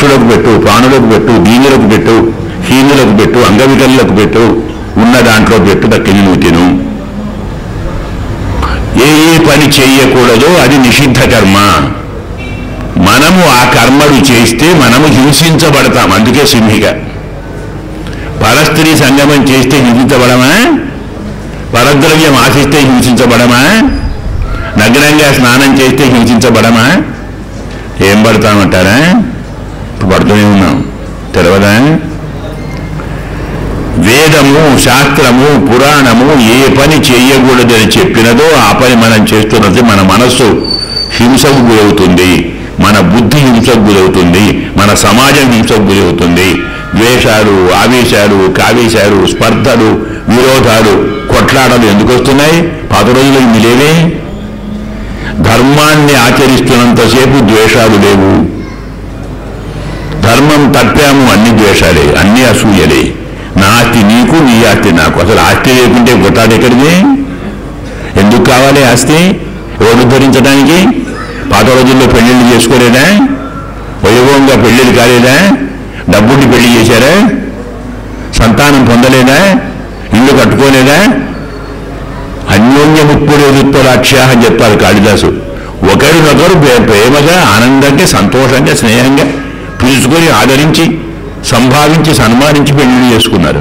పక్షులకు పెట్టు ప్రాణులకు పెట్టు దీనులకు పెట్టు హీనులకు పెట్టు అంగవికలులకు పెట్టు ఉన్న దాంట్లో పెట్టు దక్కిని నువ్వు తిను ఏ ఏ పని చేయకూడదో అది నిషిద్ధ కర్మ మనము ఆ కర్మలు చేస్తే మనము హింసించబడతాం అందుకే సింహిక పరస్త్రీ సంగమం చేస్తే హింసించబడమా పరద్రవ్యం ఆశిస్తే హింసించబడమా నగ్నంగా స్నానం చేస్తే హింసించబడమా ఏం పడతామంటారా ఇప్పుడు పడుతూనే ఉన్నాం తెలవదా వేదము శాస్త్రము పురాణము ఏ పని చేయకూడదని చెప్పినదో ఆ పని మనం చేస్తున్నది మన మనస్సు హింసకు గురవుతుంది మన బుద్ధి హింసకు గురవుతుంది మన సమాజం హింసకు గురవుతుంది ద్వేషాలు ఆవేశాలు కావేశాలు స్పర్ధలు విరోధాలు కొట్లాటలు ఎందుకు వస్తున్నాయి పాత రోజులు ఇవి లేవే ధర్మాన్ని ఆచరిస్తున్నంతసేపు ద్వేషాలు లేవు ధర్మం తప్పాము అన్ని ద్వేషాలే అన్ని అసూయలే నా ఆస్తి నీకు నీ ఆస్తి నాకు అసలు ఆస్తి లేకుంటే కొట్టాడు ఎక్కడిది ఎందుకు కావాలి ఆస్తి ఎవరు ధరించడానికి పాత రోజుల్లో పెళ్లిళ్ళు చేసుకోలేదా వైభవంగా పెళ్లిళ్ళు కాలేదా డబ్బుని పెళ్లి చేశారా సంతానం పొందలేదా ఇల్లు కట్టుకోలేదా అన్యోన్యముప్పుడేదుత్వరాక్ష్య అని చెప్తారు కాళిదాసు ఒకరినొకరు ప్రే- ప్రేమగా ఆనందంగా సంతోషంగా స్నేహంగా పిలుచుకొని ఆదరించి సంభావించి సన్మానించి పెళ్లి చేసుకున్నారు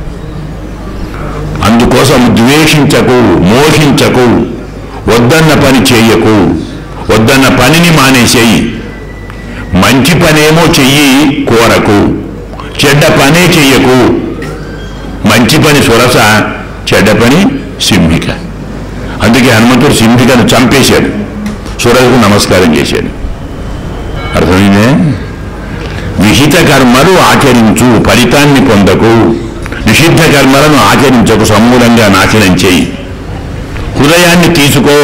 అందుకోసం ద్వేషించకు మోహించకు వద్దన్న పని చేయకు వద్దన్న పనిని మానేసేయి మంచి పనేమో చెయ్యి కోరకు చెడ్డ పనే చెయ్యకు మంచి పని సురస చెడ్డ పని సింహిక అందుకే హనుమంతుడు సింహికను చంపేశాడు సురసకు నమస్కారం చేశాడు అర్థమైందే విహిత కర్మలు ఆచరించు ఫలితాన్ని పొందకు నిషిద్ధ కర్మలను ఆచరించకు సమూలంగా నాశనం చేయి హృదయాన్ని తీసుకో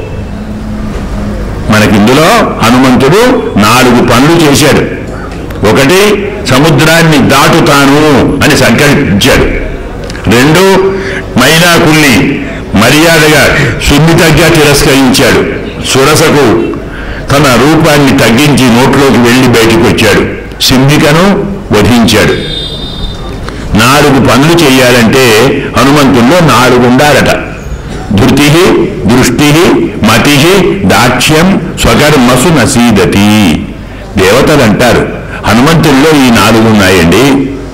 మనకిందులో హనుమంతుడు నాలుగు పనులు చేశాడు ఒకటి సముద్రాన్ని దాటుతాను అని సంకల్పించాడు రెండు మైనాకుల్ని మర్యాదగా సున్నితంగా తిరస్కరించాడు సురసకు తన రూపాన్ని తగ్గించి నోట్లోకి వెళ్ళి బయటికి వచ్చాడు సింధికను వధించాడు నాలుగు పనులు చేయాలంటే హనుమంతుల్లో నాలుగు ఉండాలట ధృతి దృష్టి మతి దాక్ష్యం స్వకర్మసు నసీదతి దేవతలు అంటారు హనుమంతుల్లో ఈ నాలుగు ఉన్నాయండి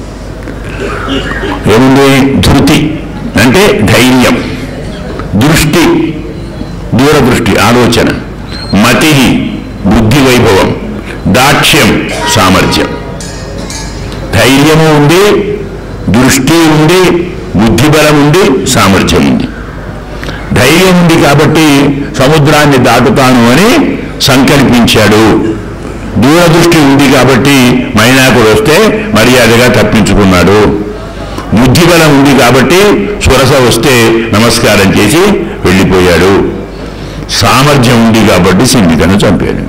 ఏముంది ధృతి అంటే ధైర్యం దృష్టి దూరదృష్టి ఆలోచన మతి బుద్ధి వైభవం దాక్ష్యం సామర్థ్యం ధైర్యము ఉంది దృష్టి ఉంది బుద్ధిబలం ఉంది సామర్థ్యం ఉంది ధైర్యం ఉంది కాబట్టి సముద్రాన్ని దాటుతాను అని సంకల్పించాడు దూరదృష్టి ఉంది కాబట్టి మైనాకుడు వస్తే మర్యాదగా తప్పించుకున్నాడు బుద్ధిబలం ఉంది కాబట్టి సురస వస్తే నమస్కారం చేసి వెళ్ళిపోయాడు సామర్థ్యం ఉంది కాబట్టి సింధికను చంపాడు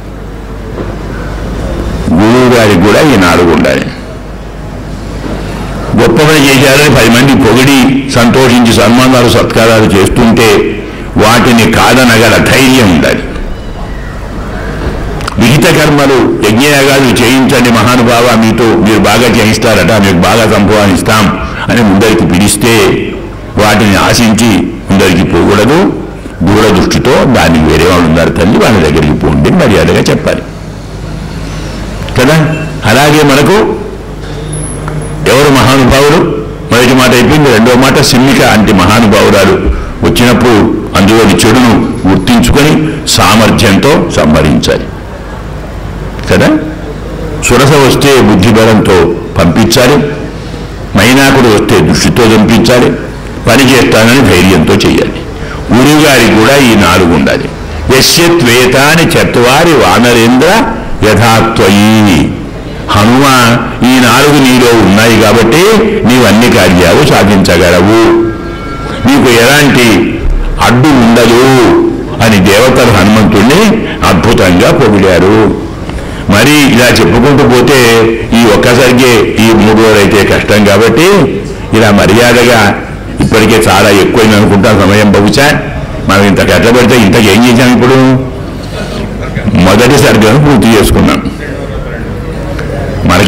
గురువు గారికి కూడా ఈ నాలుగు ఉండాలి గొప్ప పని చేశారని పది మంది పొగిడి సంతోషించి సన్మానాలు సత్కారాలు చేస్తుంటే వాటిని కాదనగల ధైర్యం ఉండాలి విహిత కర్మలు యజ్ఞయాగాలు చేయించండి మహానుభావ మీతో మీరు బాగా చేయిస్తారట మీకు బాగా సంపాదిస్తాం అని ముందరికి పిలిస్తే వాటిని ఆశించి ముందరికి పోకూడదు దూరదృష్టితో దాన్ని వేరే వాళ్ళు ఉన్నారు తల్లి వాళ్ళ దగ్గరికి పోండి మర్యాదగా చెప్పాలి కదా అలాగే మనకు ఎవరు మహానుభావులు మొదటి మాట అయిపోయింది రెండో మాట సిమ్మిక అంటే మహానుభావురాలు వచ్చినప్పుడు అందులోని చెడును గుర్తించుకొని సామర్థ్యంతో సంహరించాలి కదా సురస వస్తే బుద్ధిబలంతో పంపించాలి మైనాకుడు వస్తే దృష్టితో చంపించాలి పని చేస్తానని ధైర్యంతో చేయాలి గురువు గారికి కూడా ఈ నాలుగు ఉండాలి యశ్యత్వేతాని చత్వారి వానరేంద్ర యథాత్వయి హనుమ ఈ నాలుగు నీలో ఉన్నాయి కాబట్టి నీవు అన్ని కార్యాలు సాధించగలవు నీకు ఎలాంటి అడ్డు ఉండదు అని దేవతలు హనుమంతుణ్ణి అద్భుతంగా పొగిడారు మరి ఇలా చెప్పుకుంటూ పోతే ఈ ఒక్కసారికే ఈ మూడు రోజులైతే కష్టం కాబట్టి ఇలా మర్యాదగా ఇప్పటికే చాలా ఎక్కువైంది అనుకుంటా సమయం బహుశా మనం ఇంత కట్టబడితే ఇంతకు ఏం చేశాం ఇప్పుడు మొదటి సర్గను పూర్తి చేసుకున్నాం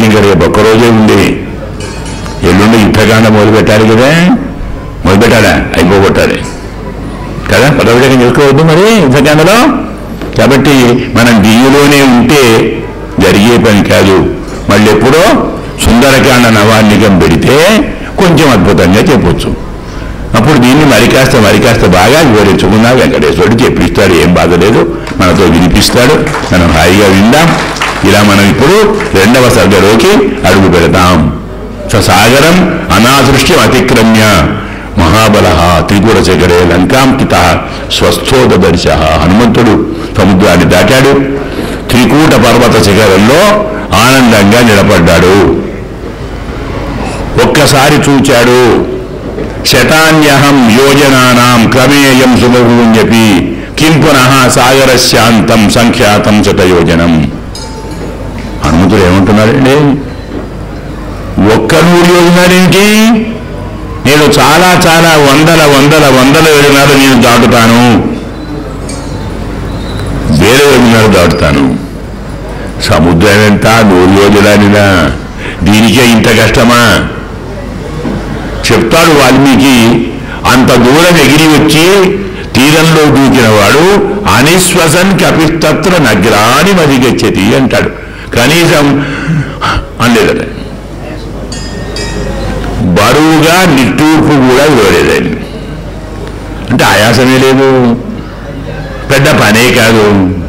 ఇంకా రేపు ఒక్కరోజే ఉంది ఎల్లుండి యుద్ధకాండ మొదలు పెట్టాలి కదా మొదలు పెట్టాలా అయిపోగొట్టాలి కదా పదవిడకం చేసుకోవద్దు మరి యుద్ధకాండలో కాబట్టి మనం దీనిలోనే ఉంటే జరిగే పని కాదు మళ్ళీ ఎప్పుడో సుందరకాండ నవాన్నికం పెడితే కొంచెం అద్భుతంగా చెప్పొచ్చు అప్పుడు దీన్ని మరి కాస్త మరి కాస్త బాగా వివరించుకున్నా వెంకటేశ్వరుడు చెప్పిస్తాడు ఏం బాధ లేదు మనతో వినిపిస్తాడు మనం హాయిగా విందాం ఇలా మనం ఇప్పుడు రెండవ సర్గలోకి అడుగు పెడతాం ససాగరం అనాదృశ్యం అతిక్రమ్య మహాబల త్రిపుర శిఖరే లంకాంకిత స్వస్థోదర్శ హనుమంతుడు సముద్రాన్ని దాటాడు త్రికూట పర్వత శిఖరంలో ఆనందంగా నిలబడ్డాడు ఒక్కసారి చూచాడు శతాన్యహం యోజనానాం క్రమేయం సుమభూం చెప్పి కిం పునః సాగరశాంతం సంఖ్యాతం శతయోజనం హనుమంతుడు ఏమంటున్నాడండి ఒక్క నూరు యోజనాలేంటి నేను చాలా చాలా వందల వందల వందల యోజనాలు నేను దాటుతాను వేరే యోజనాలు దాటుతాను సముద్రం ఎంత నూరు యోజనానినా దీనికే ఇంత కష్టమా చెప్తాడు వాల్మీకి అంత దూరం ఎగిరి వచ్చి తీరంలో దూకిన వాడు అనిశ్వసన్ కపిస్తత్ర నగ్రాని మది గచ్చతి అంటాడు కనీసం అనలేదట బరువుగా నిట్టూర్పు కూడా ఇవ్వలేదండి అంటే ఆయాసమే లేదు పెద్ద పనే కాదు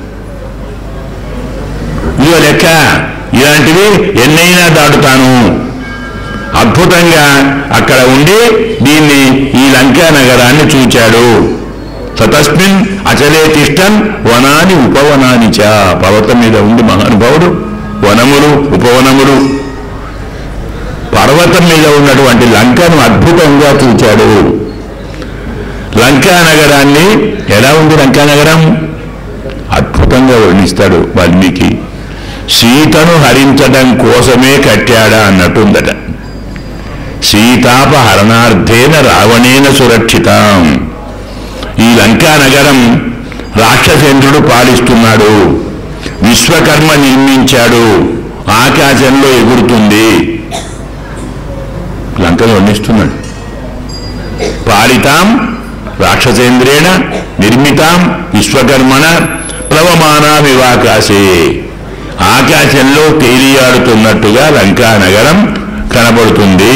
ఇదిగో లెక్క ఇలాంటివి ఎన్నైనా దాటుతాను అద్భుతంగా అక్కడ ఉండి దీన్ని ఈ లంకా నగరాన్ని చూచాడు సతస్మిన్ అచలే తిష్టన్ వనాని ఉపవనాని చ పర్వతం మీద ఉండి మహానుభావుడు వనములు ఉపవనములు పర్వతం మీద ఉన్నటువంటి లంకను అద్భుతంగా చూచాడు లంకా నగరాన్ని ఎలా ఉంది లంకా నగరం అద్భుతంగా వర్ణిస్తాడు వాల్మీకి సీతను హరించడం కోసమే కట్టాడా అన్నట్టుందట సీతాపహరణార్థేన రావణేన సురక్షితం ఈ లంకా నగరం రాక్షసేంద్రుడు పాలిస్తున్నాడు విశ్వకర్మ నిర్మించాడు ఆకాశంలో ఎగురుతుంది లంకను వర్ణిస్తున్నాడు పాలితాం రాక్షసేంద్రేణ నిర్మితాం విశ్వకర్మణ ప్లవమానామివాకాశే ఆకాశంలో తేలియాడుతున్నట్టుగా లంకా నగరం కనబడుతుంది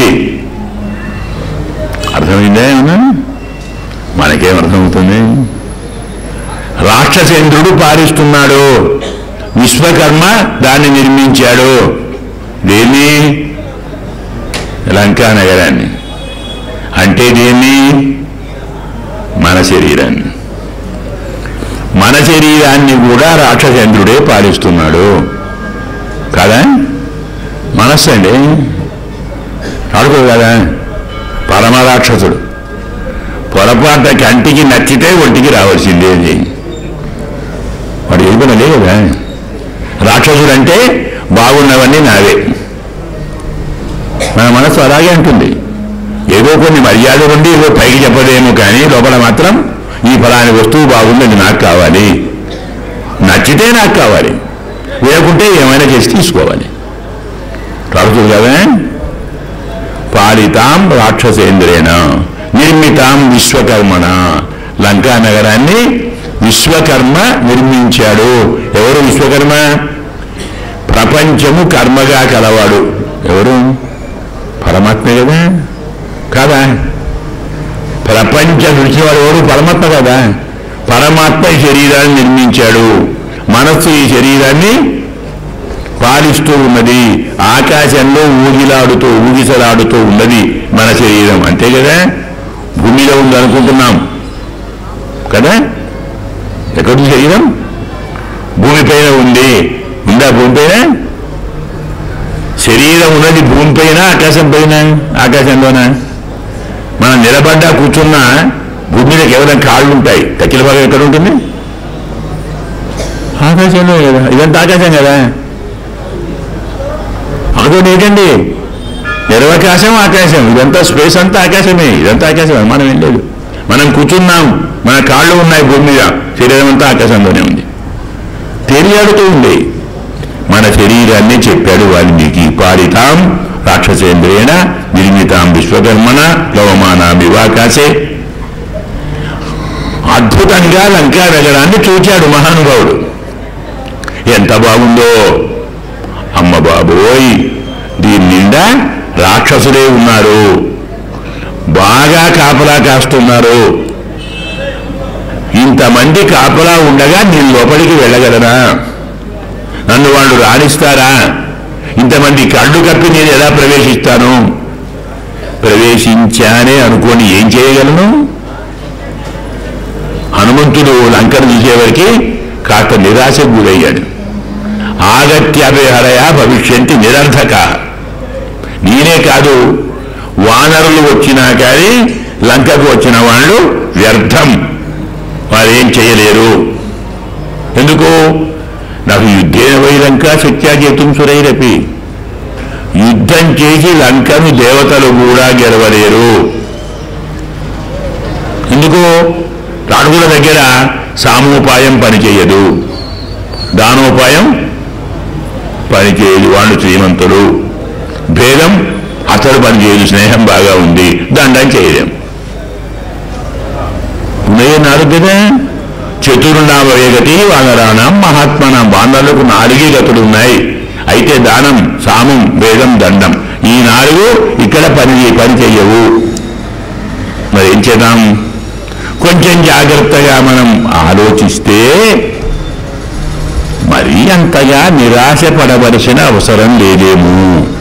అర్థమైందా ఏమన్నా మనకేం అర్థమవుతుంది రాక్షసేంద్రుడు పాలిస్తున్నాడు విశ్వకర్మ దాన్ని నిర్మించాడు దేన్ని లంకా నగరాన్ని అంటే దేన్ని మన శరీరాన్ని మన శరీరాన్ని కూడా రాక్షసేంద్రుడే పాలిస్తున్నాడు కదా మనస్సు అండి ఆడుకో కదా పరమ రాక్షసుడు పొరపాట కంటికి నచ్చితే ఒంటికి రావాల్సిందే అది వాడు వెళ్ళిపోయినలే కదా రాక్షసుడు అంటే బాగున్నవన్నీ నావే మన మనసు అలాగే అంటుంది ఏదో కొన్ని మర్యాదలు ఉండి ఏదో పైకి చెప్పదేమో కానీ లోపల మాత్రం ఈ ఫలాని వస్తువు బాగుంది అది నాకు కావాలి నచ్చితే నాకు కావాలి లేకుంటే ఏమైనా చేసి తీసుకోవాలి రాక్షసుడు కదా పాలితాం రాక్షసేంద్రేణ నిర్మితాం విశ్వకర్మణ లంకా నగరాన్ని విశ్వకర్మ నిర్మించాడు ఎవరు విశ్వకర్మ ప్రపంచము కర్మగా కలవాడు ఎవరు పరమాత్మే కదా కాదా ప్రపంచ నృత్యవాడు ఎవరు పరమాత్మ కదా పరమాత్మ ఈ శరీరాన్ని నిర్మించాడు మనస్సు ఈ శరీరాన్ని పాలిస్తూ ఉన్నది ఆకాశంలో ఊగిలాడుతూ ఊగిసలాడుతూ ఉన్నది మన శరీరం అంతే కదా భూమిలో ఉంది అనుకుంటున్నాం కదా ఎక్కడుంది శరీరం భూమిపైన ఉంది ఉందా భూమిపైన శరీరం ఉన్నది భూమిపైన ఆకాశం పైన ఆకాశంలోన మనం నిలబడ్డా కూర్చున్నా భూమి మీద కేవలం కాళ్ళు ఉంటాయి తక్కిల భాగం ఎక్కడ ఉంటుంది ఆకాశంలో కదా ఇదంతా ఆకాశం కదా అదొకటి ఏంటండి నిర్వకాశం ఆకాశం ఇదంతా స్పేస్ అంతా ఆకాశమే ఇదంతా ఆకాశమే మనం ఏం లేదు మనం కూర్చున్నాం మన కాళ్ళు ఉన్నాయి భూమి మీద శరీరం అంతా ఆకాశంలోనే ఉంది తెలియాడుతూ ఉంది మన శరీరాన్ని చెప్పాడు వాల్మీకి నిష్పాడితాం రాక్షసేంద్రేణ నిర్మితాం విశ్వకర్మణ గవమానామివాకాశే అద్భుతంగా లంకా నగరాన్ని చూచాడు మహానుభావుడు ఎంత బాగుందో అమ్మ బాబోయ్ దీని నిండా రాక్షసులే ఉన్నారు బాగా కాపలా కాస్తున్నారు ఇంతమంది కాపలా ఉండగా నేను లోపలికి వెళ్ళగలనా నన్ను వాళ్ళు రాణిస్తారా ఇంతమంది కళ్ళు కప్పి నేను ఎలా ప్రవేశిస్తాను ప్రవేశించానే అనుకోని ఏం చేయగలను హనుమంతుడు లంకను చూసేవరికి కాస్త నిరాశకు గురయ్యాడు ఆగత్యాభిహరయ భవిష్యంతి నిరర్థక నేనే కాదు వానరులు వచ్చినా కానీ లంకకు వచ్చిన వాళ్ళు వ్యర్థం వారు ఏం చేయలేరు ఎందుకు నాకు యుద్ధేన వై లంక శక్త్యాజేతుం సురైరపి యుద్ధం చేసి లంకను దేవతలు కూడా గెలవలేరు ఎందుకు రాణుగుల దగ్గర సామోపాయం పనిచేయదు దానోపాయం పనిచేయదు వాళ్ళు శ్రీమంతులు భేదం అతడు పనిచేయదు స్నేహం బాగా ఉంది దండం చేయలేం ఉన్నాయి నాలుగు కదా చతుర్నామయ గతి వానరాణం మహాత్మనం వానరులకు నాలుగే గతులు ఉన్నాయి అయితే దానం సామం వేదం దండం ఈ నాలుగు ఇక్కడ పని పని చెయ్యవు మరి ఏం చేద్దాం కొంచెం జాగ్రత్తగా మనం ఆలోచిస్తే మరీ అంతగా నిరాశపడవలసిన అవసరం లేదేమో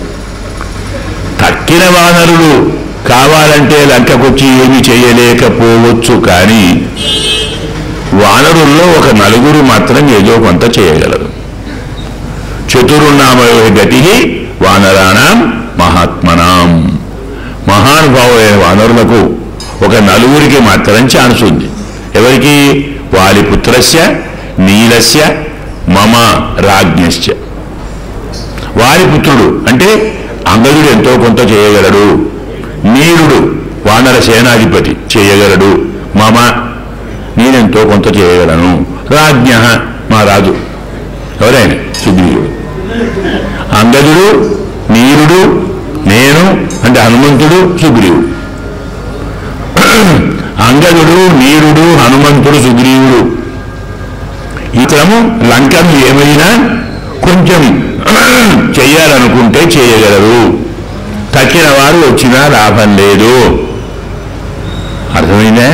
తక్కిన వానరులు కావాలంటే లంకకొచ్చి ఏమి చేయలేకపోవచ్చు కానీ వానరుల్లో ఒక నలుగురు మాత్రం ఏదో కొంత చేయగలరు చతుర్నామ గతి వానరాణం మహాత్మనాం మహానుభావులైన వానరులకు ఒక నలుగురికి మాత్రం ఛాన్స్ ఉంది ఎవరికి వాలి పుత్రస్య నీలస్య మమ రాజ్ఞశ్చ వారి పుత్రుడు అంటే అంగదుడు ఎంతో కొంత చేయగలడు నీరుడు వానర సేనాధిపతి చేయగలడు మమ నేనెంతో కొంత చేయగలను రాజ్ఞ మా రాజు ఎవరైనా సుగ్రీవుడు అంగదుడు నీరుడు నేను అంటే హనుమంతుడు సుగ్రీవుడు అంగదుడు నీరుడు హనుమంతుడు సుగ్రీవుడు ఇతరము లంకను ఏమైనా కొంచెం చెయ్యాలనుకుంటే చేయగలరు తక్కిన వారు వచ్చినా లాభం లేదు అర్థమైందా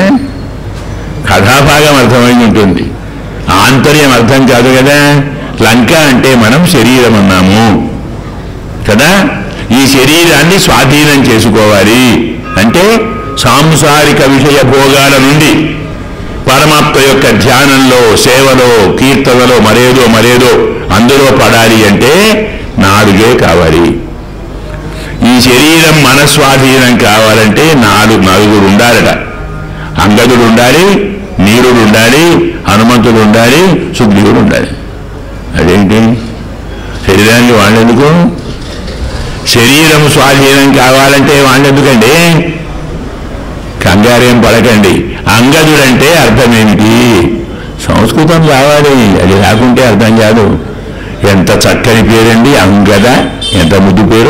కథాభాగం అర్థమైంది ఉంటుంది ఆంతర్యం అర్థం కాదు కదా లంక అంటే మనం శరీరం అన్నాము కదా ఈ శరీరాన్ని స్వాధీనం చేసుకోవాలి అంటే సాంసారిక విషయ భోగాల నుండి పరమాత్మ యొక్క ధ్యానంలో సేవలో కీర్తనలో మరేదో మరేదో అందులో పడాలి అంటే నాలుగే కావాలి ఈ శరీరం మన స్వాధీనం కావాలంటే నాలుగు నలుగురు ఉండాలట అంగదుడు ఉండాలి నీరుడు ఉండాలి హనుమంతుడు ఉండాలి సుగ్రీవుడు ఉండాలి అదేంటి శరీరానికి వాళ్ళెందుకు శరీరం స్వాధీనం కావాలంటే వాళ్ళెందుకండి కంగారేం పడకండి అంగదుడంటే అర్థం ఏమిటి సంస్కృతం రావాలి అది రాకుంటే అర్థం కాదు ఎంత చక్కని పేరండి అంగద ఎంత ముద్దు పేరు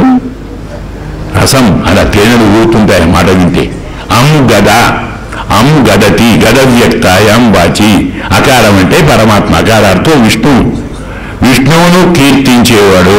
రసం అలా తేనెలు ఊరుతుంటాయి మాట వింటే అం గద అం గదతి గద వ్యక్తాయం వాచి అకారం అంటే పరమాత్మ అకారార్థం విష్ణువు విష్ణువును కీర్తించేవాడు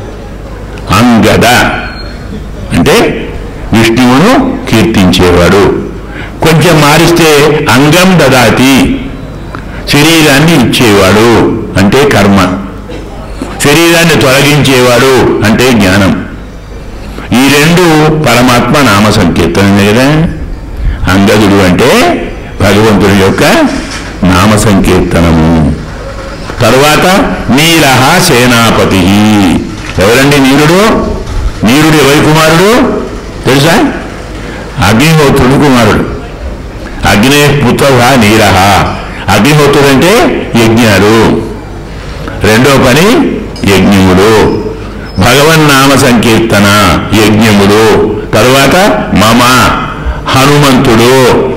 అంగద అంటే విష్ణువును కీర్తించేవాడు కొంచెం మారిస్తే అంగం దదాతి శరీరాన్ని ఇచ్చేవాడు అంటే కర్మ శరీరాన్ని తొలగించేవాడు అంటే జ్ఞానం ఈ రెండు పరమాత్మ నామ సంకీర్తనమే కదా అంగదుడు అంటే భగవంతుడి యొక్క నామ సంకీర్తనము తరువాత నీలహ సేనాపతి ఎవరండి నీరుడు నీరుడు ఎవరి కుమారుడు తెలుసా అగ్నిహోత్రుడు కుమారుడు అగ్ని పుత్ర నీరహ అగ్నిహోత్రుడు అంటే యజ్ఞాలు రెండో పని యజ్ఞములు భగవన్నామ సంకీర్తన యజ్ఞములు తరువాత మమ హనుమంతుడు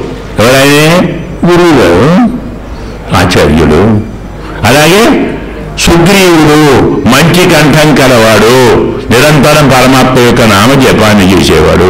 ఎవరైనా గురువు గారు ఆచార్యుడు అలాగే సుగ్రీవుడు మంచి కంఠం కలవాడు నిరంతరం పరమాత్మ యొక్క నామ జపాన్ని చేసేవాడు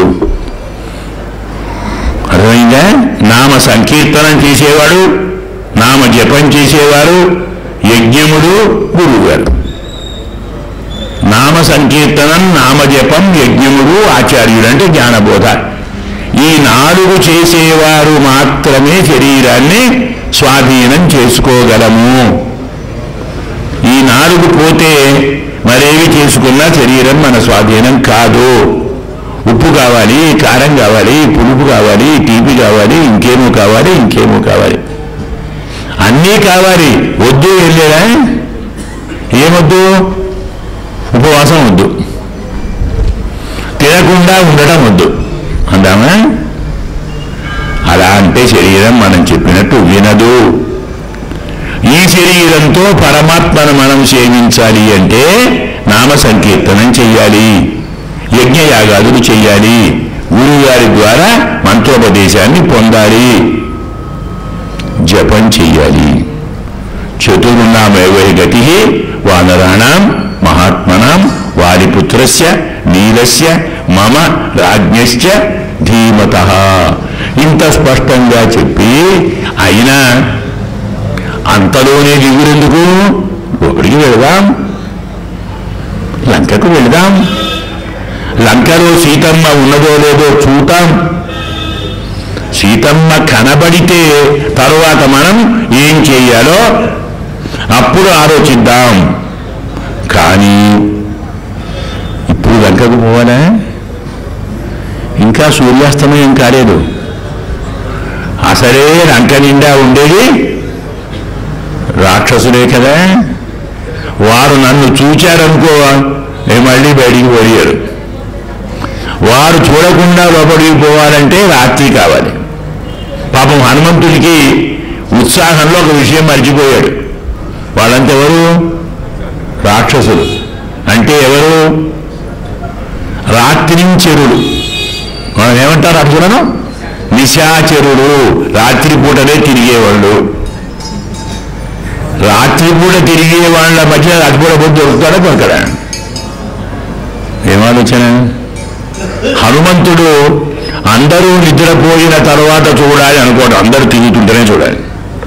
అర్థమైందా నామ సంకీర్తనం చేసేవాడు నామ జపం చేసేవారు యజ్ఞముడు గురువుగారు నామ సంకీర్తనం నామ జపం యజ్ఞముడు ఆచార్యుడు అంటే జ్ఞానబోధ ఈ నాలుగు చేసేవారు మాత్రమే శరీరాన్ని స్వాధీనం చేసుకోగలము ఈ నాలుగు పోతే మరేవి చేసుకున్నా శరీరం మన స్వాధీనం కాదు ఉప్పు కావాలి కారం కావాలి పులుపు కావాలి తీపి కావాలి ఇంకేమో కావాలి ఇంకేమో కావాలి అన్నీ కావాలి వద్దు వెళ్ళేదా ఏమొద్దు ఉపవాసం వద్దు తినకుండా ఉండడం వద్దు అందామా అలా అంటే శరీరం మనం చెప్పినట్టు వినదు ఈ శరీరంతో పరమాత్మను మనం సేవించాలి అంటే నామ సంకీర్తనం చెయ్యాలి యజ్ఞయాగాదులు చెయ్యాలి గురువుగారి ద్వారా మంత్రోపదేశాన్ని పొందాలి జపం చెయ్యాలి చతుర్నామేవై గతి వానరాణం మహాత్మనాం వాలిపుత్రస్య నీలస్య మమ రాజ్ఞశ్చ ధీమత ఇంత స్పష్టంగా చెప్పి అయినా అంతలోనే దిగురెందుకు ఒకడికి వెళదాం లంకకు వెళదాం లంకలో సీతమ్మ ఉన్నదో లేదో చూద్దాం సీతమ్మ కనబడితే తరువాత మనం ఏం చేయాలో అప్పుడు ఆలోచిద్దాం కానీ ఇప్పుడు లంకకు పోవాలా ఇంకా సూర్యాస్తమయం కాలేదు అసలే లంక నిండా ఉండేది రాక్షసులే కదా వారు నన్ను చూచారనుకో నేను మళ్ళీ బయటికి పోయారు వారు చూడకుండా లోపలికి పోవాలంటే రాత్రి కావాలి పాపం హనుమంతుడికి ఉత్సాహంలో ఒక విషయం మర్చిపోయాడు వాళ్ళంతా ఎవరు రాక్షసులు అంటే ఎవరు రాత్రించరుడు మనం ఏమంటారు అర్జునను నిశాచరుడు రాత్రిపూటనే తిరిగేవాళ్ళు రాత్రిపూట తిరిగే వాళ్ళ మధ్య అటుపూట పొద్దు దొరుకుతాడా దొరకడా ఏం ఆలోచన హనుమంతుడు అందరూ నిద్రపోయిన తర్వాత చూడాలి అనుకోడు అందరూ తిరుగుతుంటేనే చూడాలి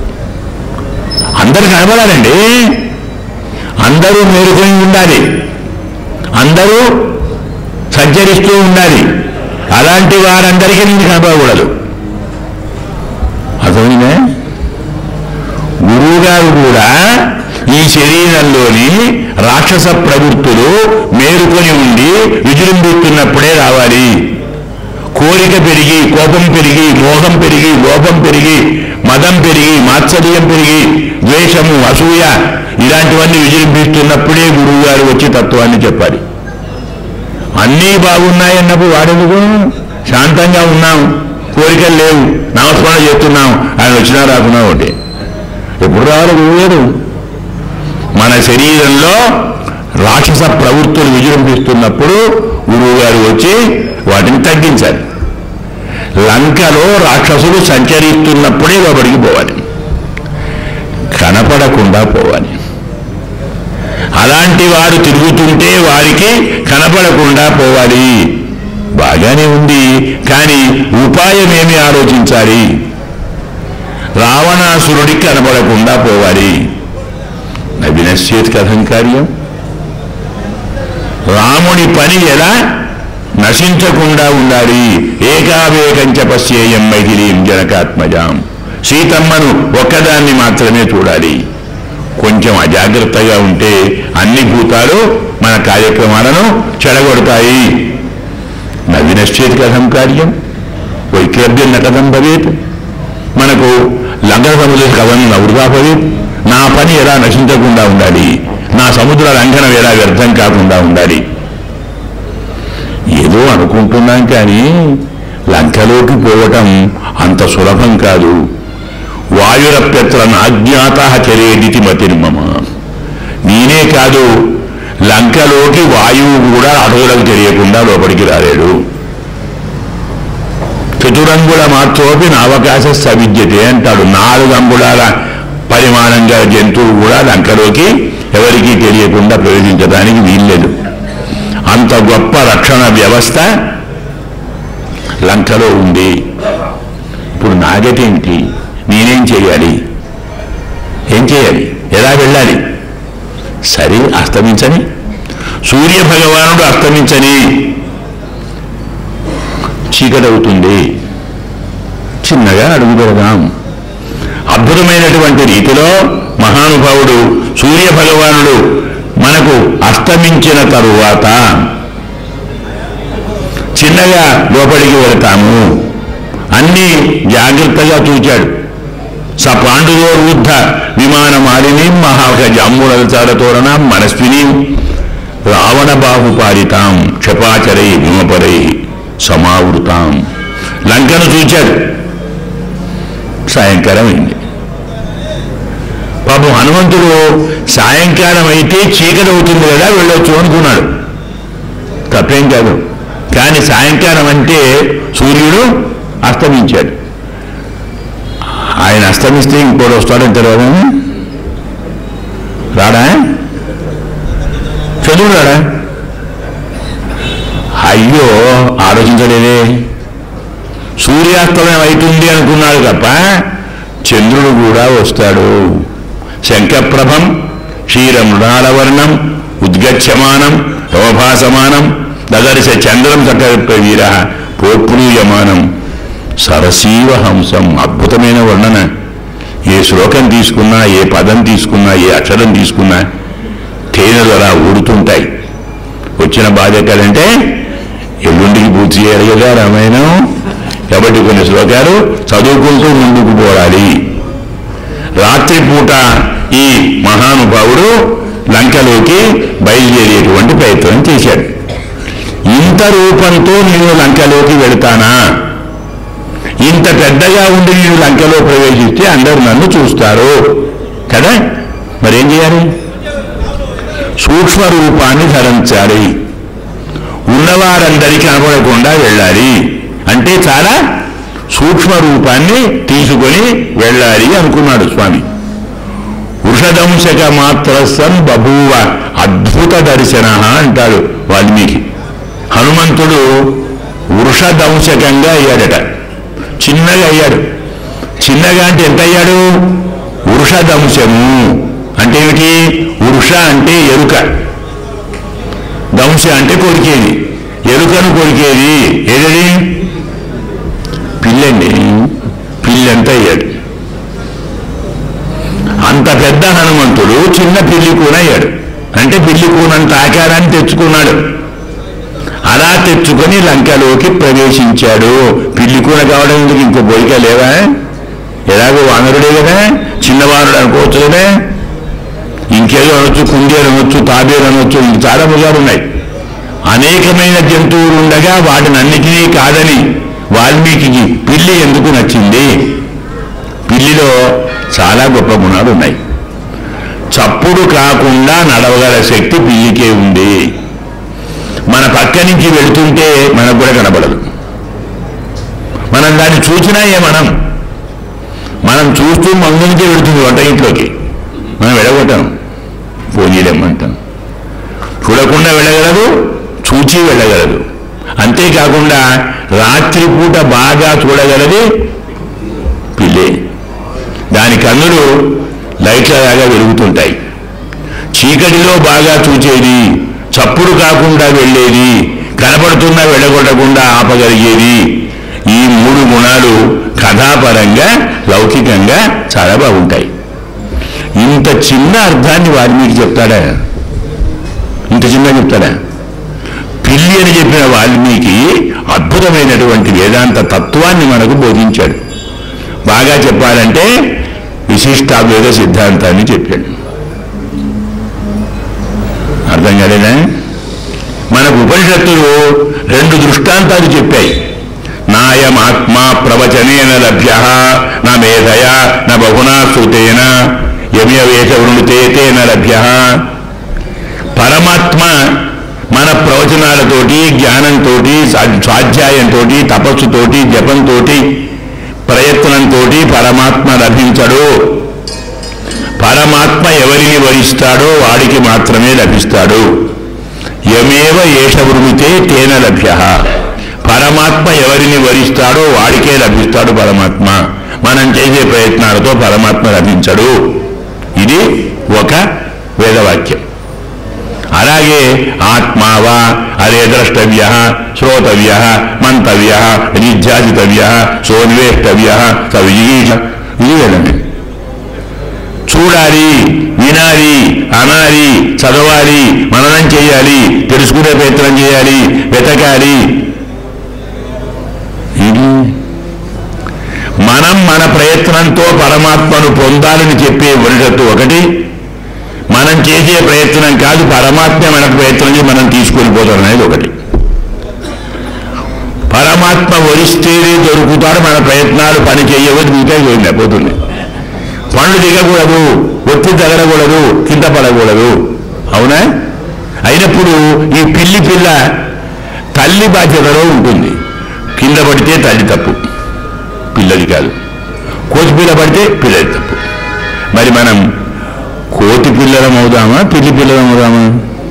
అందరు కనబడాలండి అందరూ మేలుకొని ఉండాలి అందరూ సంచరిస్తూ ఉండాలి అలాంటి వారందరికీ నేను కనపడకూడదు అర్థమైందే గురువుగారు కూడా ఈ శరీరంలోని రాక్షస ప్రవృత్తులు మేలుకొని ఉండి విజృంభిస్తున్నప్పుడే రావాలి కోరిక పెరిగి కోపం పెరిగి మోహం పెరిగి లోపం పెరిగి మదం పెరిగి మాత్సర్యం పెరిగి ద్వేషము అసూయ ఇలాంటివన్నీ విజృంభిస్తున్నప్పుడే గురువు గారు వచ్చి తత్వాన్ని చెప్పాలి అన్నీ బాగున్నాయన్నప్పుడు వాడెందుకు శాంతంగా ఉన్నాం కోరికలు లేవు నామస్మరణ చేస్తున్నాం ఆయన వచ్చినా రాకున్నా ఒకటి ఎప్పుడు రావాలి గురువుగారు మన శరీరంలో రాక్షస ప్రవృత్తులు విజృంభిస్తున్నప్పుడు గురువుగారు వచ్చి వాటిని తగ్గించాలి లంకలో రాక్షసులు సంచరిస్తున్నప్పుడే లోపలికి పోవాలి కనపడకుండా పోవాలి అలాంటి వారు తిరుగుతుంటే వారికి కనపడకుండా పోవాలి బాగానే ఉంది కానీ ఉపాయం ఏమి ఆలోచించాలి రావణాసురుడికి కనపడకుండా పోవాలి నవినశ్చేత్ కథం కార్యం రాముని పని ఎలా నశించకుండా ఉండాలి ఏకావేకంచ పశ్యేయం మైథిలీం జనకాత్మజాం సీతమ్మను ఒక్కదాన్ని మాత్రమే చూడాలి కొంచెం అజాగ్రత్తగా ఉంటే అన్ని భూతాలు మన కార్యక్రమాలను చెడగొడతాయి నవినశ్చేత్ కథం కార్యం వైక్లభ్యం కథం భవేత్ మనకు లంఘన సముద్ర కథం నవృగా భవేత్ నా పని ఎలా నశించకుండా ఉండాలి నా సముద్ర లంఘనం ఎలా వ్యర్థం కాకుండా ఉండాలి ఏదో అనుకుంటున్నాం కానీ లంకలోకి పోవటం అంత సులభం కాదు వాయురప్యత్ర నాజ్ఞాత చరేదితి మతిర్మమ నేనే కాదు లంకలోకి వాయువు కూడా అడవులకు తెలియకుండా లోపలికి రాలేడు చతురంగుల మాత్రోపి నావకాశ సవిద్యతే అంటాడు నాలుగు అంగుళాల పరిమాణంగా జంతువు కూడా లంకలోకి ఎవరికీ తెలియకుండా ప్రవేశించడానికి వీల్లేదు అంత గొప్ప రక్షణ వ్యవస్థ లంకలో ఉంది ఇప్పుడు నాగటేంటి నేనేం చేయాలి ఏం చేయాలి ఎలా వెళ్ళాలి సరే అస్తమించని సూర్య భగవానుడు అస్తమించని చీకటవుతుంది చిన్నగా అడుగు పెడదాం అద్భుతమైనటువంటి రీతిలో మహానుభావుడు సూర్య భగవానుడు మనకు అస్తమించిన తరువాత చిన్నగా లోపలికి వెళతాము అన్నీ జాగ్రత్తగా చూచాడు స పాండురోర్వృద్ధ విమాన మాలిని మహాగజాంబులచార తోరణ మనస్విని రావణ బాహుపాలితాం క్షపాచరై విమపరై సమావృతాం లంకను చూచాడు సాయంకాలం అయింది పాపం హనుమంతుడు సాయంకాలం అయితే చీకటి అవుతుంది కదా వెళ్ళొచ్చు అనుకున్నాడు తప్పేం కాదు కానీ సాయంకాలం అంటే సూర్యుడు అస్తమించాడు ఆయన అస్తమిస్తే ఇంకోటి వస్తాడని తెలియదు రాడా చదువు రాడా అయ్యో ఆలోచించలేదే సూర్యాస్తమయం అవుతుంది అనుకున్నాడు తప్ప చంద్రుడు కూడా వస్తాడు శంఖప్రభం క్షీరమృణాలవర్ణం ఉద్గచ్చమానం లోభాసమానం దదర్శ చంద్రం చక్ర వీర పోప్నూయమానం సరసీవ హంసం అద్భుతమైన వర్ణన ఏ శ్లోకం తీసుకున్నా ఏ పదం తీసుకున్నా ఏ అక్షరం తీసుకున్నా తేనెలు అలా ఊడుతుంటాయి వచ్చిన బాధ ఎక్కడంటే ఎల్లుండికి పూర్తి చేయాలి కదా రామాయణం కాబట్టి కొన్ని శ్లోకాలు చదువుకుంటూ ముందుకు పోవాలి రాత్రిపూట ఈ మహానుభావుడు లంకలోకి బయలుదేరేటువంటి ప్రయత్నం చేశాడు ఇంత రూపంతో నేను లంకలోకి వెళతానా ఇంత పెద్దగా ఉండి నేను లంకలో ప్రవేశిస్తే అందరూ నన్ను చూస్తారు కదా మరేం చేయాలి సూక్ష్మ రూపాన్ని ధరించాలి ఉన్నవారందరికీ కనపడకుండా వెళ్ళాలి అంటే చాలా సూక్ష్మ రూపాన్ని తీసుకొని వెళ్ళాలి అనుకున్నాడు స్వామి వృషదంశక మాత్ర సన్ బభూవ అద్భుత దర్శన అంటాడు వాల్మీకి హనుమంతుడు వృషదంశకంగా అయ్యాడట చిన్నగా అయ్యాడు చిన్నగా అంటే ఎంత అయ్యాడు వృషదంశము అంటే ఏమిటి వృష అంటే ఎరుక దంశ అంటే కొరికేది ఎరుకను కొరికేది ఏదది పిల్లండి పిల్లంత అయ్యాడు అంత పెద్ద హనుమంతుడు చిన్న పిల్లి కూన అయ్యాడు అంటే పిల్లి కూనంత ఆకారాన్ని తెచ్చుకున్నాడు అలా తెచ్చుకొని లంకలోకి ప్రవేశించాడు పిల్లి కూన కావడం ఎందుకు ఇంకో పోలిక లేవా ఎలాగో వానరుడే కదా చిన్నవానుడు అనుకోవచ్చు కదా ఇంకేదో అనొచ్చు కుందేలు అనొచ్చు తాబేలు అనొచ్చు ఇంక చాలా మృగాలు ఉన్నాయి అనేకమైన జంతువులు ఉండగా వాటిని అన్నిటినీ కాదని వాల్మీకి పిల్లి ఎందుకు నచ్చింది పిల్లిలో చాలా గొప్ప గుణాలు ఉన్నాయి చప్పుడు కాకుండా నడవగల శక్తి పిల్లికే ఉంది మన పక్క నుంచి వెళుతుంటే మనకు కూడా కనబడదు మనం దాన్ని చూసినా ఏమనం మనం చూస్తూ మందు నుంచే వెళుతుంది వంట ఇంట్లోకి మనం వెళ్ళగొట్టాం పోనీలేమంటాం చూడకుండా వెళ్ళగలదు చూచి వెళ్ళగలదు అంతేకాకుండా రాత్రిపూట బాగా చూడగలది పిల్లి దాని కన్నులు లైట్లలాగా వెలుగుతుంటాయి చీకటిలో బాగా చూచేది చప్పుడు కాకుండా వెళ్ళేది కనపడుతున్నా వెళ్ళగొట్టకుండా ఆపగలిగేది ఈ మూడు గుణాలు కథాపరంగా లౌకికంగా చాలా బాగుంటాయి ఇంత చిన్న అర్థాన్ని వాల్మీకి చెప్తాడా ఇంత చిన్న చెప్తాడా పిల్లి అని చెప్పిన వాల్మీకి అద్భుతమైనటువంటి వేదాంత తత్వాన్ని మనకు బోధించాడు బాగా చెప్పాలంటే విశిష్టాద్వైత సిద్ధాంతాన్ని చెప్పాడు అర్థం కాలేదా మనకు ఉపనిషత్తులు రెండు దృష్టాంతాలు చెప్పాయి నాయమాత్మా ప్రవచనేన లభ్య నా మేధయా నా బహునా శ్రుతేన యమ్యవేష వృణుతే తేన లభ్య పరమాత్మ మన ప్రవచనాలతోటి జ్ఞానంతో స్వాధ్యాయంతో తపస్సుతోటి జపంతో ప్రయత్నంతో పరమాత్మ లభించడు పరమాత్మ ఎవరిని వరిస్తాడో వాడికి మాత్రమే లభిస్తాడు యమేవ ఏష వృమితే తేన లభ్య పరమాత్మ ఎవరిని వరిస్తాడో వాడికే లభిస్తాడు పరమాత్మ మనం చేసే ప్రయత్నాలతో పరమాత్మ లభించడు ఇది ఒక వేదవాక్యం అలాగే ఆత్మావా అదే ద్రష్టవ్య శ్రోతవ్య మంతవ్య నిధ్యాసితవ్య సోన్వేష్టవ్య సవిజీష ఇది వేదండి చూడాలి వినాలి అనాలి చదవాలి మననం చేయాలి తెలుసుకునే ప్రయత్నం చేయాలి వెతకాలి ఇది మనం మన ప్రయత్నంతో పరమాత్మను పొందాలని చెప్పే వరిషత్తు ఒకటి మనం చేసే ప్రయత్నం కాదు పరమాత్మ మన ప్రయత్నం చేసి మనం తీసుకొని పోతాం అనేది ఒకటి పరమాత్మ వరిస్తేనే దొరుకుతాడు మన ప్రయత్నాలు పని చేయవద్దు మిగతా పోయింది పోతుంది పండ్లు దిగకూడదు ఒత్తి తగలకూడదు కింద పడకూడదు అవునా అయినప్పుడు ఈ పిల్లి పిల్ల తల్లి బాధ్యతలో ఉంటుంది కింద పడితే తల్లి తప్పు పిల్లది కాదు కోతి పిల్ల పడితే పిల్లది తప్పు మరి మనం కోతి పిల్లలం అవుదామా పిల్లి పిల్లలం అవుదామా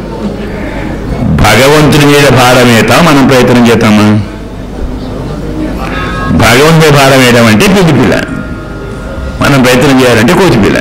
భగవంతుని మీద భారమేతా మనం ప్రయత్నం చేద్దామా భగవంతుని భారం వేయడం అంటే పిల్లి పిల్ల మనం ప్రయత్నం చేయాలంటే కోతి పిల్ల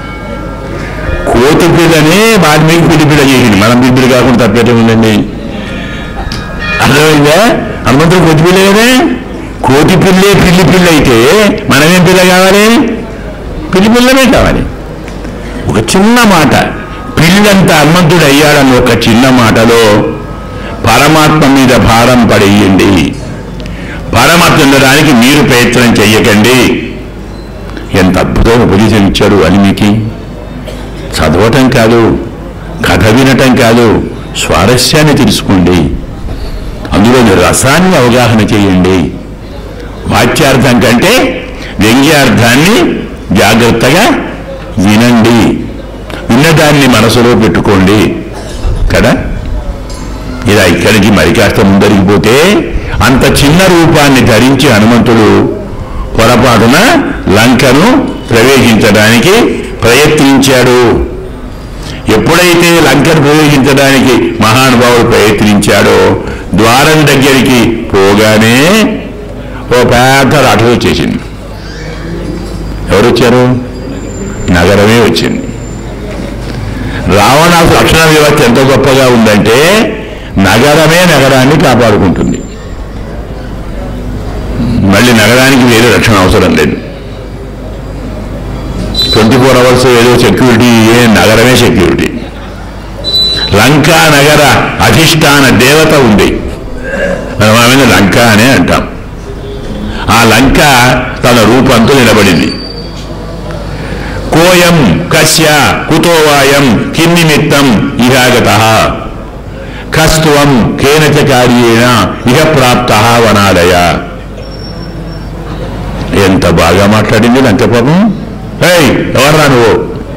కోతి పిల్లని వాల్మీకి పిల్లి పిల్ల చేసింది మనం పిల్లి కాకుండా తప్పేటం ఉందండి అర్థమైందా హనుమంతుడు కోతి పిల్ల కదా కోతి పిల్లే పిల్లి పిల్ల అయితే మనమేం పిల్ల కావాలి పిల్లి పిల్లమే కావాలి ఒక చిన్న మాట పిల్లంత హనుమంతుడు అయ్యాడని ఒక చిన్న మాటలో పరమాత్మ మీద భారం పడేయండి పరమాత్మ ఉండడానికి మీరు ప్రయత్నం చెయ్యకండి ఎంత అద్భుతమైన ఉపదేశం ఇచ్చాడు వాల్మీకి చదవటం కాదు కథ వినటం కాదు స్వారస్యాన్ని తెలుసుకోండి అందులోని రసాన్ని అవగాహన చేయండి వాచ్యార్థం కంటే వ్యంగ్యార్థాన్ని జాగ్రత్తగా వినండి విన్నదాన్ని మనసులో పెట్టుకోండి కదా ఇలా ఇక్కడికి మరి కాస్త ముందరికి పోతే అంత చిన్న రూపాన్ని ధరించి హనుమంతుడు పొరపాటున లంకను ప్రవేశించడానికి ప్రయత్నించాడు ఎప్పుడైతే లంకను ప్రవేశించడానికి మహానుభావుడు ప్రయత్నించాడో ద్వారం దగ్గరికి పోగానే ఓ పెద్ద రాట వచ్చేసింది ఎవరు వచ్చారు నగరమే వచ్చింది రావణాసు రక్షణ వ్యవస్థ ఎంత గొప్పగా ఉందంటే నగరమే నగరాన్ని కాపాడుకుంటుంది మళ్ళీ నగరానికి వేరే రక్షణ అవసరం లేదు ట్వంటీ ఫోర్ అవర్స్ ఏదో సెక్యూరిటీ ఏ నగరమే సెక్యూరిటీ లంకా నగర అధిష్టాన దేవత ఉంది మనం ఆమెను లంక అనే అంటాం ఆ లంక తన రూపంతో నిలబడింది కోయం కస్య కుతోవాయం కిన్నిమిత్తం ఇహాగత కస్త్వం కేనచ కార్యేణ ఇహ ప్రాప్త వనాలయ ఎంత బాగా మాట్లాడింది లంక పాపం ఏయ్ ఎవర్రా నువ్వు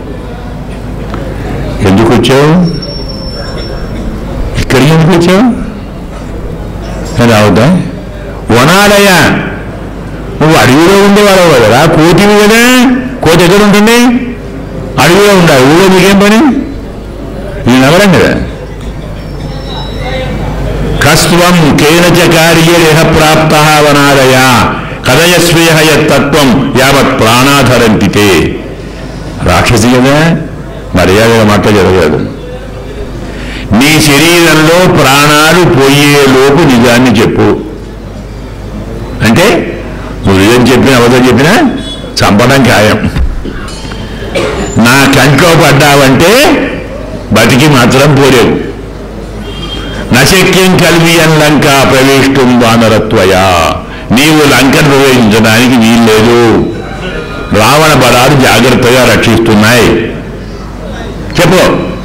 ఎందుకు వచ్చావు ఇక్కడికి ఎందుకు వచ్చావు రావుదా వనాలయ నువ్వు అడవిలో ఉండేవాడు కదరా కోతివి కదా కోతి ఎక్కడ ఉంటుంది అడవిలో ఉండాలి ఊళ్ళో నీకేం పని ఇది నగరం కదా కస్త్వం కేనచ కార్యేహ ప్రాప్త వనాలయ కదయస్వేహ యత్తత్వం యావత్ ప్రాణాధరంతితే రాక్షసి కదా మర్యాదగా మాట జరగదు నీ శరీరంలో ప్రాణాలు పోయేలోపు నిజాన్ని చెప్పు అంటే నువ్వు నిజం చెప్పినా అబద్ధం చెప్పినా చంపడం ఖాయం నా కంట్లో పడ్డావంటే బతికి మాత్రం పోలేవు నశక్యం కల్వియం లంక ప్రవేశం వానరత్వయా నీవు లంకను ప్రవేశించడానికి వీల్లేదు రావణ బలాలు జాగ్రత్తగా రక్షిస్తున్నాయి చెప్పు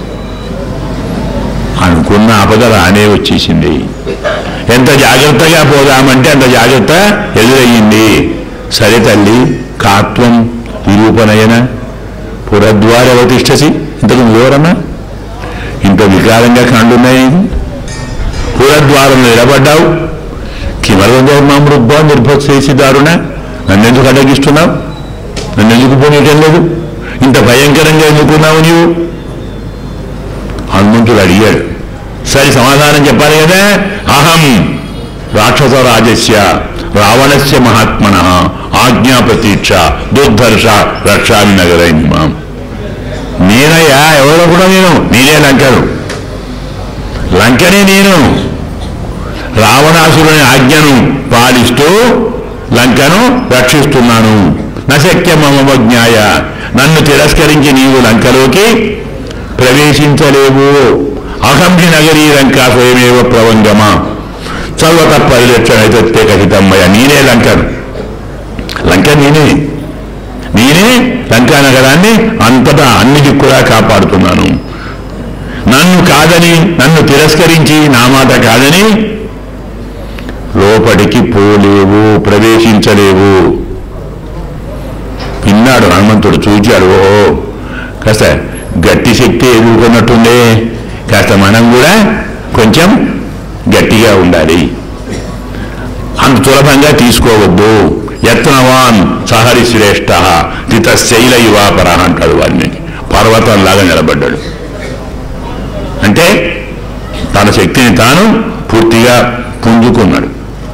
అనుకున్న ఆపద రానే వచ్చేసింది ఎంత జాగ్రత్తగా పోదామంటే అంత జాగ్రత్త ఎదురయ్యింది సరే తల్లి కాత్వం విరూపనయన పురద్వార అవతిష్టసి ఇంతకు ఎవరన్నా ఇంత వికారంగా కండున్నాయి పురద్వారం నిలబడ్డావు కిమర్మృద్భా నిర్భత్సేసి దారుణ నన్నెందుకు అడ్డగిస్తున్నావు నన్ను ఎందుకు పోనీయటం లేదు ఇంత భయంకరంగా ఎందుకున్నావు నీవు హనుమంతుడు అడిగాడు సరే సమాధానం చెప్పాలి కదా అహం రాక్షస రాజస్య రావణస్య మహాత్మన ఆజ్ఞాపతీక్ష దుర్ధర్ష రక్షామి నగరైంది మాం నేనయ్యా ఎవరో కూడా నేను నేనే లంకను లంకనే నేను రావణాసురుని ఆజ్ఞను పాలిస్తూ లంకను రక్షిస్తున్నాను నశక్య మమజ్ఞాయ నన్ను తిరస్కరించి నీవు లంకలోకి ప్రవేశించలేవు అహంహి నగరీ లంకా స్వయమేవ ప్రవంగమ సర్వత పరిరక్షణ అయితే కథితమ్మయ్య నేనే లంకను లంక నేనే నేనే లంకా నగరాన్ని అంతటా అన్ని దిక్కులా కాపాడుతున్నాను నన్ను కాదని నన్ను తిరస్కరించి నా మాట కాదని లోపలికి పోలేవు ప్రవేశించలేవు విన్నాడు హనుమంతుడు చూచాడు ఓ కాస్త గట్టి శక్తి ఎదుర్కొన్నట్టుండే కాస్త మనం కూడా కొంచెం గట్టిగా ఉండాలి అంత సులభంగా తీసుకోవద్దు యత్నవాన్ సహరి శ్రేష్ఠ తిత శైల యువాపర అంటాడు వాడిని పర్వతంలాగా నిలబడ్డాడు అంటే తన శక్తిని తాను పూర్తిగా పుంజుకున్నాడు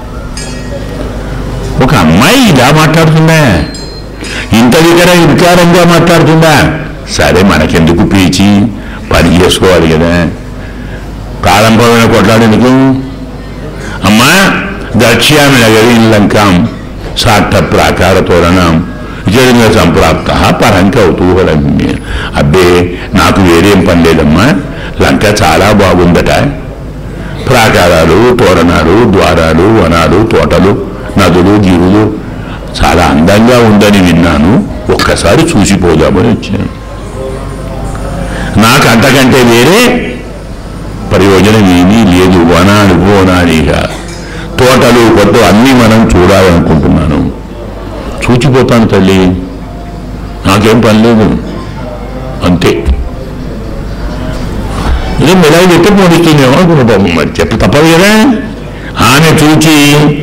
ఒక అమ్మాయి ఇలా మాట్లాడుతుందా ఇంత వికర వికారంగా మాట్లాడుతుందా సరే మనకెందుకు పీచి పని చేసుకోవాలి కదా ప్రారంభమైన కొట్లాడేందుకు అమ్మా దక్ష్యామి నగరీ లంకాం సాక్ష ప్రాకార తోరణం విజయంగా సంప్రాప్త పరం కౌతూహలం అబ్బే నాకు వేరేం పని లేదమ్మా లంక చాలా బాగుందట ప్రాకారాలు తోరణాలు ద్వారాలు వనాలు తోటలు నదులు గిరులు చాలా అందంగా ఉందని విన్నాను ఒక్కసారి చూసిపోదామని వచ్చాను నాకు అంతకంటే వేరే ప్రయోజనం ఏమీ లేదు వనాలు బోనాలిగా తోటలు కొట్టు అన్నీ మనం చూడాలనుకుంటున్నాను చూచిపోతాను తల్లి నాకేం పని లేదు అంతే ఇది మెలాయి పెట్టి పోనిస్తుందేమో అనుకుంటాము మరి చెప్ప తప్పదు కదా ఆమె చూచి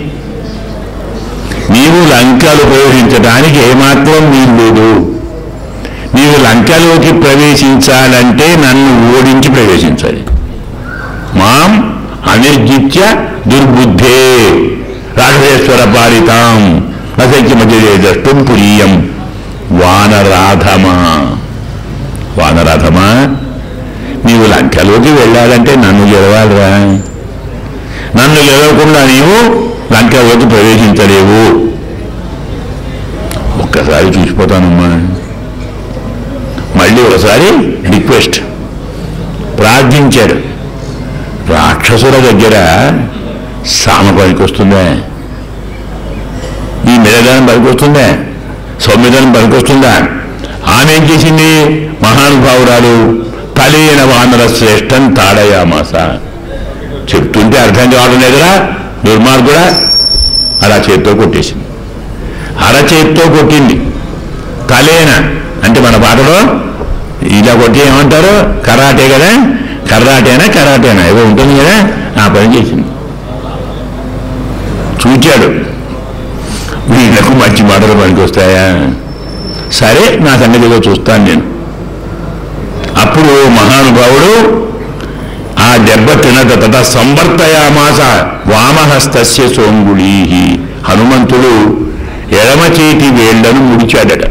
నీవు లంకలు ప్రవేశించడానికి ఏమాత్రం వీలు లేదు నీవు లంకలోకి ప్రవేశించాలంటే నన్ను ఓడించి ప్రవేశించాలి మాం అనిర్జిత్య దుర్బుద్ధే రాఘవేశ్వర పాలితాం అసత్య మధ్య ద్రష్టం పురీయం వానరాధమా వానరాధమా నీవు లంకలోకి వెళ్ళాలంటే నన్ను గెలవాలిరా నన్ను గెలవకుండా నీవు లంకలోకి ప్రవేశించలేవు ఒక్కసారి చూసిపోతానమ్మా మళ్ళీ ఒకసారి రిక్వెస్ట్ ప్రార్థించాడు రాక్షసుల దగ్గర సామ పనికొస్తుందా ఈ మెదగానం పనికొస్తుందా సౌమ్యదనం పనికొస్తుందా ఆమె ఏం చేసింది మహానుభావురాలు తలేన వానర శ్రేష్టం తాడయామాస చెప్తుంటే అర్థం కావడం లేదురా దుర్మార్గుడా అలా చేత్తో కొట్టేసింది అరచేత్తో కొట్టింది తలేన అంటే మన పాటలో ఇలా కొట్టి ఏమంటారు కరాటే కదా కర్రాటేనా కరాటేనా ఏదో ఉంటుంది కదా ఆ పని చేసింది చూచాడు వీళ్ళకు మంచి మాటలు పనికొస్తాయా సరే నా సంగతి ఏదో చూస్తాను నేను అప్పుడు మహానుభావుడు ఆ దెబ్బ తినక తత సంవర్తయామాస వామహస్తస్య సోంగుళీ హనుమంతుడు ఎడమ చేతి వేళ్లను ముడిచాడట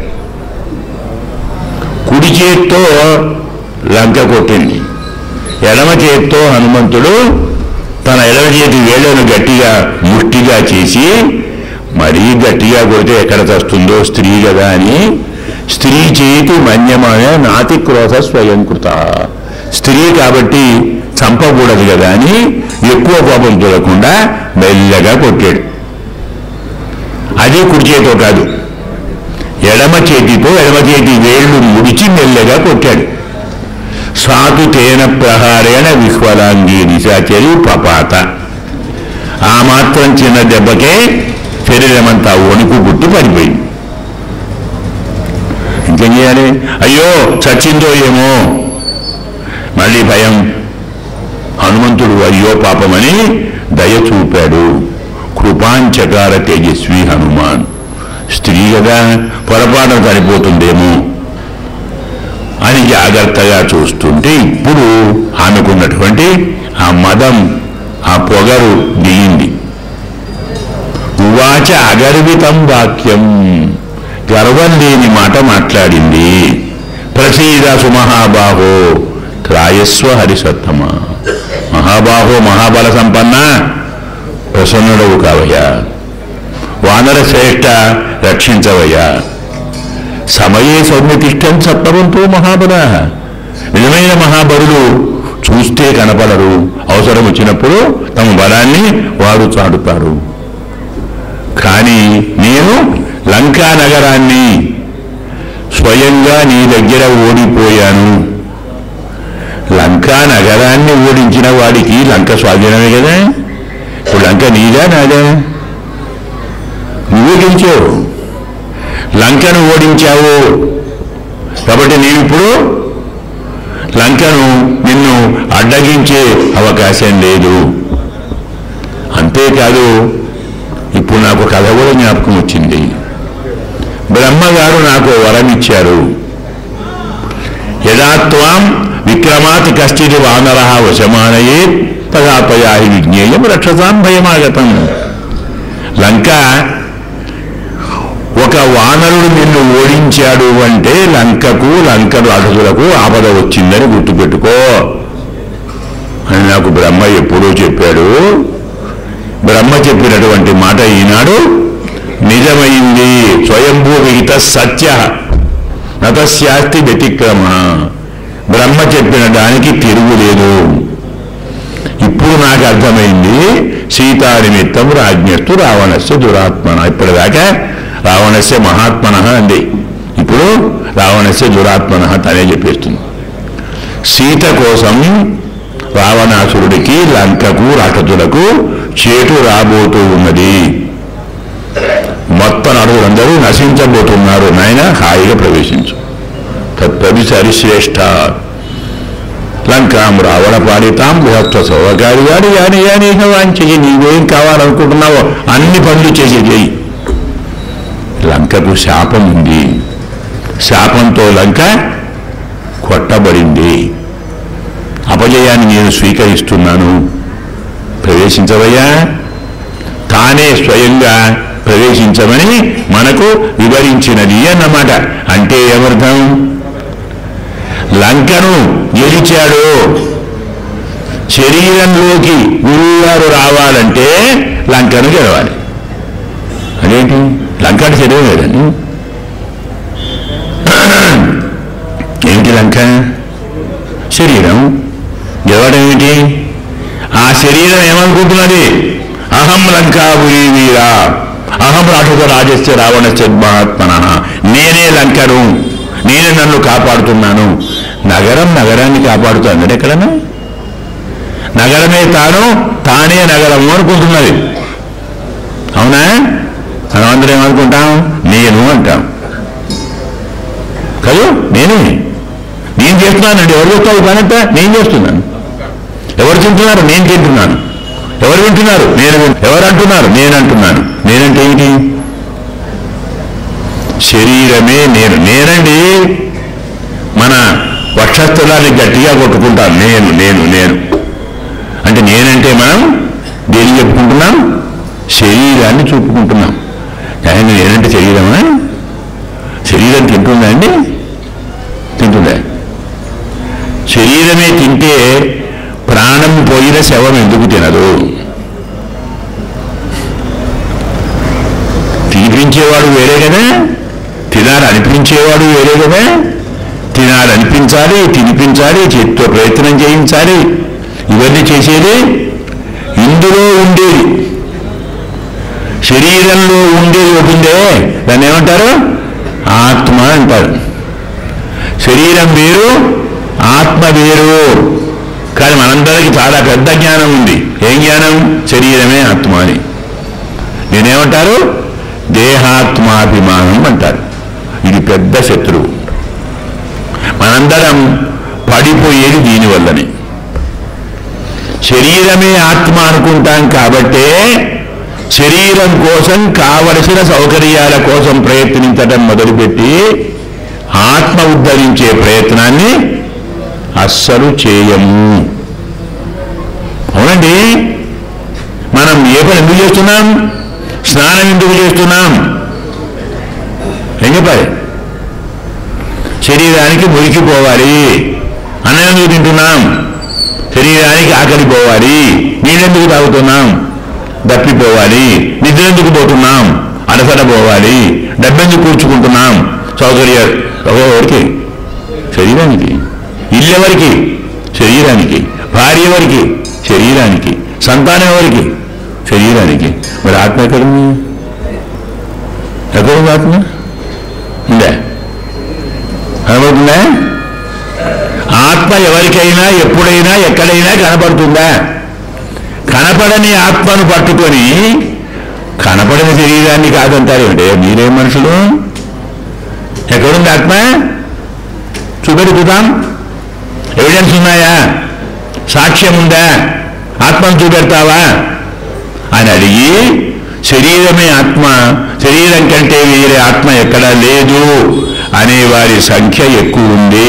కుడి చేత్తో లంక కొట్టింది ఎడమ చేత్తో హనుమంతుడు తన ఎడమ చేతి వేళ్లను గట్టిగా ముష్టిగా చేసి మరీ గట్టిగా కొడితే ఎక్కడ చస్తుందో స్త్రీ కదా అని స్త్రీ చేతి మన్యమాయ నాతి క్రోధ స్వయంకృత స్త్రీ కాబట్టి చంపకూడదు కదా అని ఎక్కువ కోపం చూడకుండా మెల్లగా కొట్టాడు అది కుడి చేతితో కాదు ఎడమ చేతితో ఎడమ చేతి వేళ్లు ముడిచి మెల్లగా కొట్టాడు సాతు తేన ప్రహారేణ విహ్వలాంగి నిశాచరి పపాత ఆ మాత్రం చిన్న దెబ్బకే శరీరమంతా వణుకు గుట్టు పడిపోయింది ఇంకేం చేయాలి అయ్యో చచ్చిందో ఏమో మళ్ళీ భయం హనుమంతుడు అయ్యో పాపమని దయ చూపాడు కృపాంచకార తేజస్వి హనుమాన్ స్త్రీ కదా పొరపాటున చనిపోతుందేమో అని జాగ్రత్తగా చూస్తుంటే ఇప్పుడు ఆమెకున్నటువంటి ఆ మదం ఆ పొగరు దిగింది ఉవాచ అగర్వితం వాక్యం గర్వం లేని మాట మాట్లాడింది ప్రసీద సుమహాబాహో త్రాయస్వ హరిసత్తమ మహాబాహో మహాబల సంపన్న ప్రసన్నుడవు కావయ్యా వానర శ్రేష్ఠ రక్షించవయ్యా సమయే సౌమ్యతిష్టం సత్వవంతో మహాబల నిజమైన మహాబలులు చూస్తే కనపడరు అవసరం వచ్చినప్పుడు తమ బలాన్ని వారు చాటుతారు కానీ నేను లంకా నగరాన్ని స్వయంగా నీ దగ్గర ఓడిపోయాను లంకా నగరాన్ని ఓడించిన వాడికి లంక స్వాధీనమే కదా ఇప్పుడు లంక నీదా నాదా నువ్వే గెలిచావు లంకను ఓడించావు కాబట్టి నీవిప్పుడు లంకను నిన్ను అడ్డగించే అవకాశం లేదు అంతేకాదు ఇప్పుడు నాకు కథ కూడా జ్ఞాపకం వచ్చింది బ్రహ్మగారు నాకు వరం ఇచ్చారు యథాత్వాం విక్రమాత్ కశ్చిది వానర వశమానయే తదా త్వయా హి విజ్ఞేయం రక్షసాం భయమాగతం లంక ఒక వానరుడు నిన్ను ఓడించాడు అంటే లంకకు లంకను అడుగులకు ఆపద వచ్చిందని గుర్తుపెట్టుకో అని నాకు బ్రహ్మ ఎప్పుడూ చెప్పాడు బ్రహ్మ చెప్పినటువంటి మాట ఈనాడు నిజమైంది స్వయంభూ విహిత సత్య నతశాస్తి వ్యతిక్రమ బ్రహ్మ చెప్పిన దానికి తిరుగులేదు ఇప్పుడు నాకు అర్థమైంది సీతా నిమిత్తం రాజ్ఞస్తు రావణస్య దురాత్మన ఇప్పటిదాకా రావణస్య మహాత్మన అంది ఇప్పుడు రావణస్య దురాత్మన తనే చెప్పేస్తుంది సీత కోసం రావణాసురుడికి లంకకు రాక్షసులకు చేటు రాబోతూ ఉన్నది మొత్తం అడుగులందరూ నశించబోతున్నారు నాయన హాయిగా ప్రవేశించు తత్ప్రవిసరి శ్రేష్ఠ లంకాం రావణ పాడితాం బృహత్వ సౌవకారి గాడు యాని యానీక వాంఛి నీవేం కావాలనుకుంటున్నావో అన్ని పనులు చేసి చేయి లంకకు శాపం ఉంది శాపంతో లంక కొట్టబడింది అపజయాన్ని నేను స్వీకరిస్తున్నాను ప్రవేశించవయ్యా తానే స్వయంగా ప్రవేశించమని మనకు వివరించినది అన్నమాట అంటే ఏమర్థం లంకను గెలిచాడు శరీరంలోకి గురువుగారు రావాలంటే లంకను గెలవాలి అదేంటి లంక అంటే శరీరం లేదండి ఏమిటి లంక శరీరం గెలవడం ఏమిటి ఆ శరీరం ఏమనుకుంటున్నది అహం లంకాపురి వీరా అహం రాక్షస రాజస్య రావణస్య మహాత్మన నేనే లంకను నేనే నన్ను కాపాడుతున్నాను నగరం నగరాన్ని కాపాడుతుంది ఎక్కడన్నా నగరమే తాను తానే నగరము అనుకుంటున్నది అవునా మనమందరం ఏమనుకుంటాం నేను అంటాం కదా నేనే నేను చేస్తున్నానండి ఎవరు చేస్తారు ఈ పనంతా నేను చేస్తున్నాను ఎవరు తింటున్నారు నేను తింటున్నాను ఎవరు వింటున్నారు నేను విన్- ఎవరు అంటున్నారు నేను అంటున్నాను నేనంటే ఏమిటి శరీరమే నేను నేనండి మన వక్షస్థలాన్ని గట్టిగా కొట్టుకుంటాం నేను నేను నేను అంటే నేనంటే మనం దేని చెప్పుకుంటున్నాం శరీరాన్ని చూపుకుంటున్నాం కానీ నేనంటే శరీరమా శరీరం తింటుందా అండి తింటుందా శరీరమే తింటే ప్రాణం పోయిన శవం ఎందుకు తినదు తినిపించేవాడు వేరే కదా తినాలి అనిపించేవాడు వేరే కదా తినాలనిపించాలి తినిపించాలి చేత్తో ప్రయత్నం చేయించాలి ఇవన్నీ చేసేది ఇందులో ఉండేది శరీరంలో ఉండేది ఒకటి ఉందే దాన్ని ఏమంటారు ఆత్మ అంటారు శరీరం వేరు ఆత్మ వేరు కానీ మనందరికీ చాలా పెద్ద జ్ఞానం ఉంది ఏం జ్ఞానం శరీరమే ఆత్మ అని నేనేమంటారు దేహాత్మాభిమానం అంటారు ఇది పెద్ద శత్రువు మనందరం పడిపోయేది దీనివల్లనే శరీరమే ఆత్మ అనుకుంటాం కాబట్టే శరీరం కోసం కావలసిన సౌకర్యాల కోసం ప్రయత్నించడం మొదలుపెట్టి ఆత్మ ఉద్ధరించే ప్రయత్నాన్ని అస్సలు చేయము అవునండి మనం ఏ పని ఎందుకు చేస్తున్నాం స్నానం ఎందుకు చేస్తున్నాం ఏం చెప్పాలి శరీరానికి మురికి పోవాలి అన్నం ఎందుకు తింటున్నాం శరీరానికి ఆకలి పోవాలి నీళ్ళెందుకు తాగుతున్నాం దప్పిపోవాలి నిద్ర ఎందుకు పోతున్నాం అలసట పోవాలి డబ్బెందుకు కూర్చుకుంటున్నాం సౌకర్య ఎవరికి శరీరానికి ఇల్లు ఎవరికి శరీరానికి భార్య ఎవరికి శరీరానికి సంతానం ఎవరికి శరీరానికి మరి ఆత్మ ఎక్కడుంది ఎక్కడుంది ఆత్మ ఉందా కనబడుతుందా ఆత్మ ఎవరికైనా ఎప్పుడైనా ఎక్కడైనా కనపడుతుందా కనపడని ఆత్మను పట్టుకొని కనపడని శరీరాన్ని కాదంటారేమిటే మీరేం మనుషులు ఎక్కడుంది ఆత్మ చూపెడుతున్నాం ఎవిడెన్స్ ఉన్నాయా సాక్ష్యం ఉందా ఆత్మను చూపెడతావా అని అడిగి శరీరమే ఆత్మ శరీరం కంటే వేరే ఆత్మ ఎక్కడా లేదు అనే వారి సంఖ్య ఎక్కువ ఉంది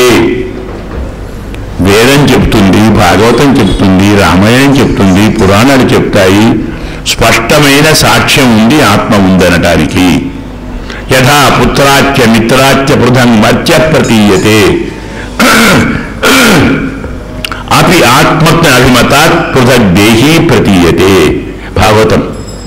వేదం చెప్తుంది భాగవతం చెప్తుంది రామాయణం చెప్తుంది పురాణాలు చెప్తాయి స్పష్టమైన సాక్ష్యం ఉంది ఆత్మ ఉందనటానికి యథా పుత్రాచ్య మిత్రాచ్య పృథం మత్య ప్రతీయతే అపి ఆత్మజ్ఞ అభిమతాత్ పృథక్ దేహీ ప్రతీయతే భాగవతం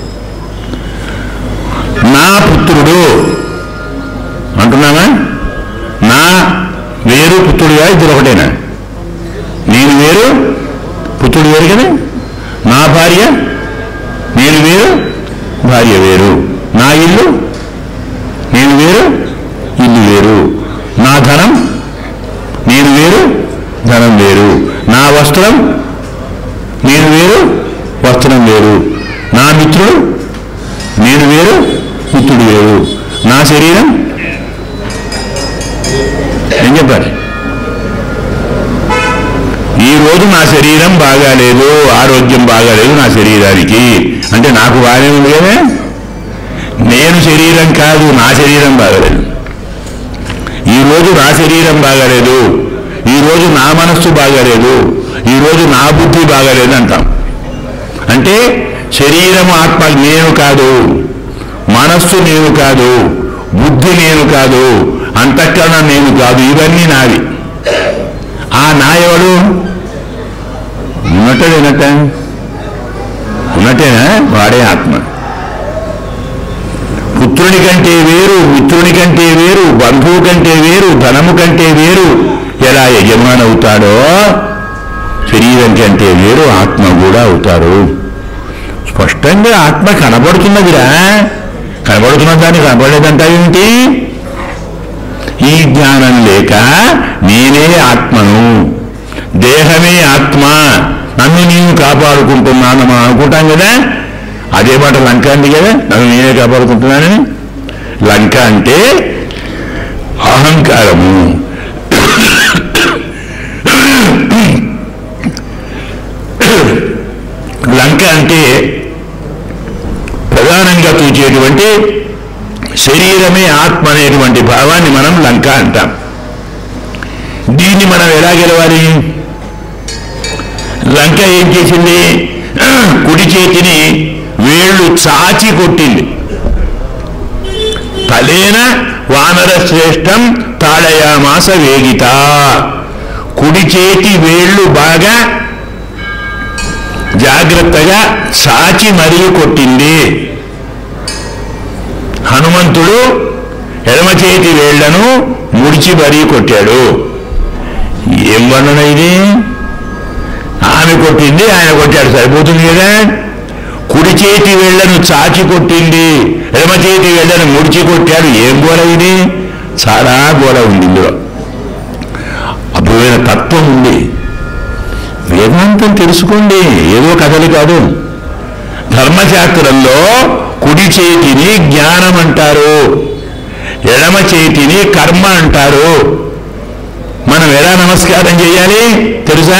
నా పుత్రుడు అంటున్నామా నా వేరు పుత్రుడుగా ఇద్దరు ఒకటేనా నేను వేరు పుత్రుడు వేరు కదా నా భార్య నేను వేరు భార్య వేరు నా ఇల్లు నేను వేరు ఇల్లు వేరు నా ధనం నేను వేరు ధనం వేరు నా వస్త్రం నేను వేరు వస్త్రం వేరు నా మిత్రుడు నేను వేరు మిత్రుడు వేరు నా శరీరం ఏం చెప్పాలి ఈ రోజు నా శరీరం బాగాలేదు ఆరోగ్యం బాగాలేదు నా శరీరానికి అంటే నాకు బాగానే ఉంది కదా నేను శరీరం కాదు నా శరీరం బాగాలేదు ఈ రోజు నా శరీరం బాగాలేదు ఈ రోజు నా మనస్సు బాగాలేదు ఈ రోజు నా బుద్ధి బాగాలేదు అంటాం అంటే శరీరం ఆత్మ నేను కాదు మనస్సు నేను కాదు బుద్ధి నేను కాదు అంతఃకరణ నేను కాదు ఇవన్నీ నావి ఆ నా ఎవడు ఉన్నట్టే లేనట్ట ఉన్నట్టేనా వాడే ఆత్మ పుత్రుని కంటే వేరు మిత్రుని కంటే వేరు బంధువు కంటే వేరు ధనము కంటే వేరు ఎలా యజమానవుతాడో శరీరం కంటే వేరు ఆత్మ కూడా అవుతారు స్పష్టంగా ఆత్మ కనబడుతున్నదిరా కనబడుతున్న దాన్ని కనబడలేదంటావేమిటి ఈ జ్ఞానం లేక నేనే ఆత్మను దేహమే ఆత్మ నన్ను నేను కాపాడుకుంటున్నాను మనం అనుకుంటాం కదా అదే మాట లంక అంది కదా నన్ను నేనే కాపాడుకుంటున్నానని లంక అంటే అహంకారము లంక అంటే ప్రధానంగా చూచేటువంటి శరీరమే ఆత్మ అనేటువంటి భావాన్ని మనం లంక అంటాం దీన్ని మనం ఎలా గెలవాలి లంక ఏం చేసింది కుడి చేతిని వేళ్ళు చాచి కొట్టింది తలేన వానర శ్రేష్టం తాళయామాస వేగిత కుడి చేతి వేళ్ళు బాగా జాగ్రత్తగా సాచి మరీ కొట్టింది హనుమంతుడు ఎడమ చేతి వేళ్లను ముడిచి మరీ కొట్టాడు ఏం వర్ణన ఇది ఆమె కొట్టింది ఆయన కొట్టాడు సరిపోతుంది కదా కుడి చేతి వేళ్లను చాచి కొట్టింది ఎడమ చేతి వేళ్లను ముడిచి కొట్టాడు ఏం గోడ ఇది చాలా గోడ ఉంది ఇందులో అద్భుతమైన తత్వం ఉంది వేదాంతం తెలుసుకోండి ఏదో కథలు కాదు ధర్మశాస్త్రంలో కుడి చేతిని జ్ఞానం అంటారు ఎడమ చేతిని కర్మ అంటారు మనం ఎలా నమస్కారం చేయాలి తెలుసా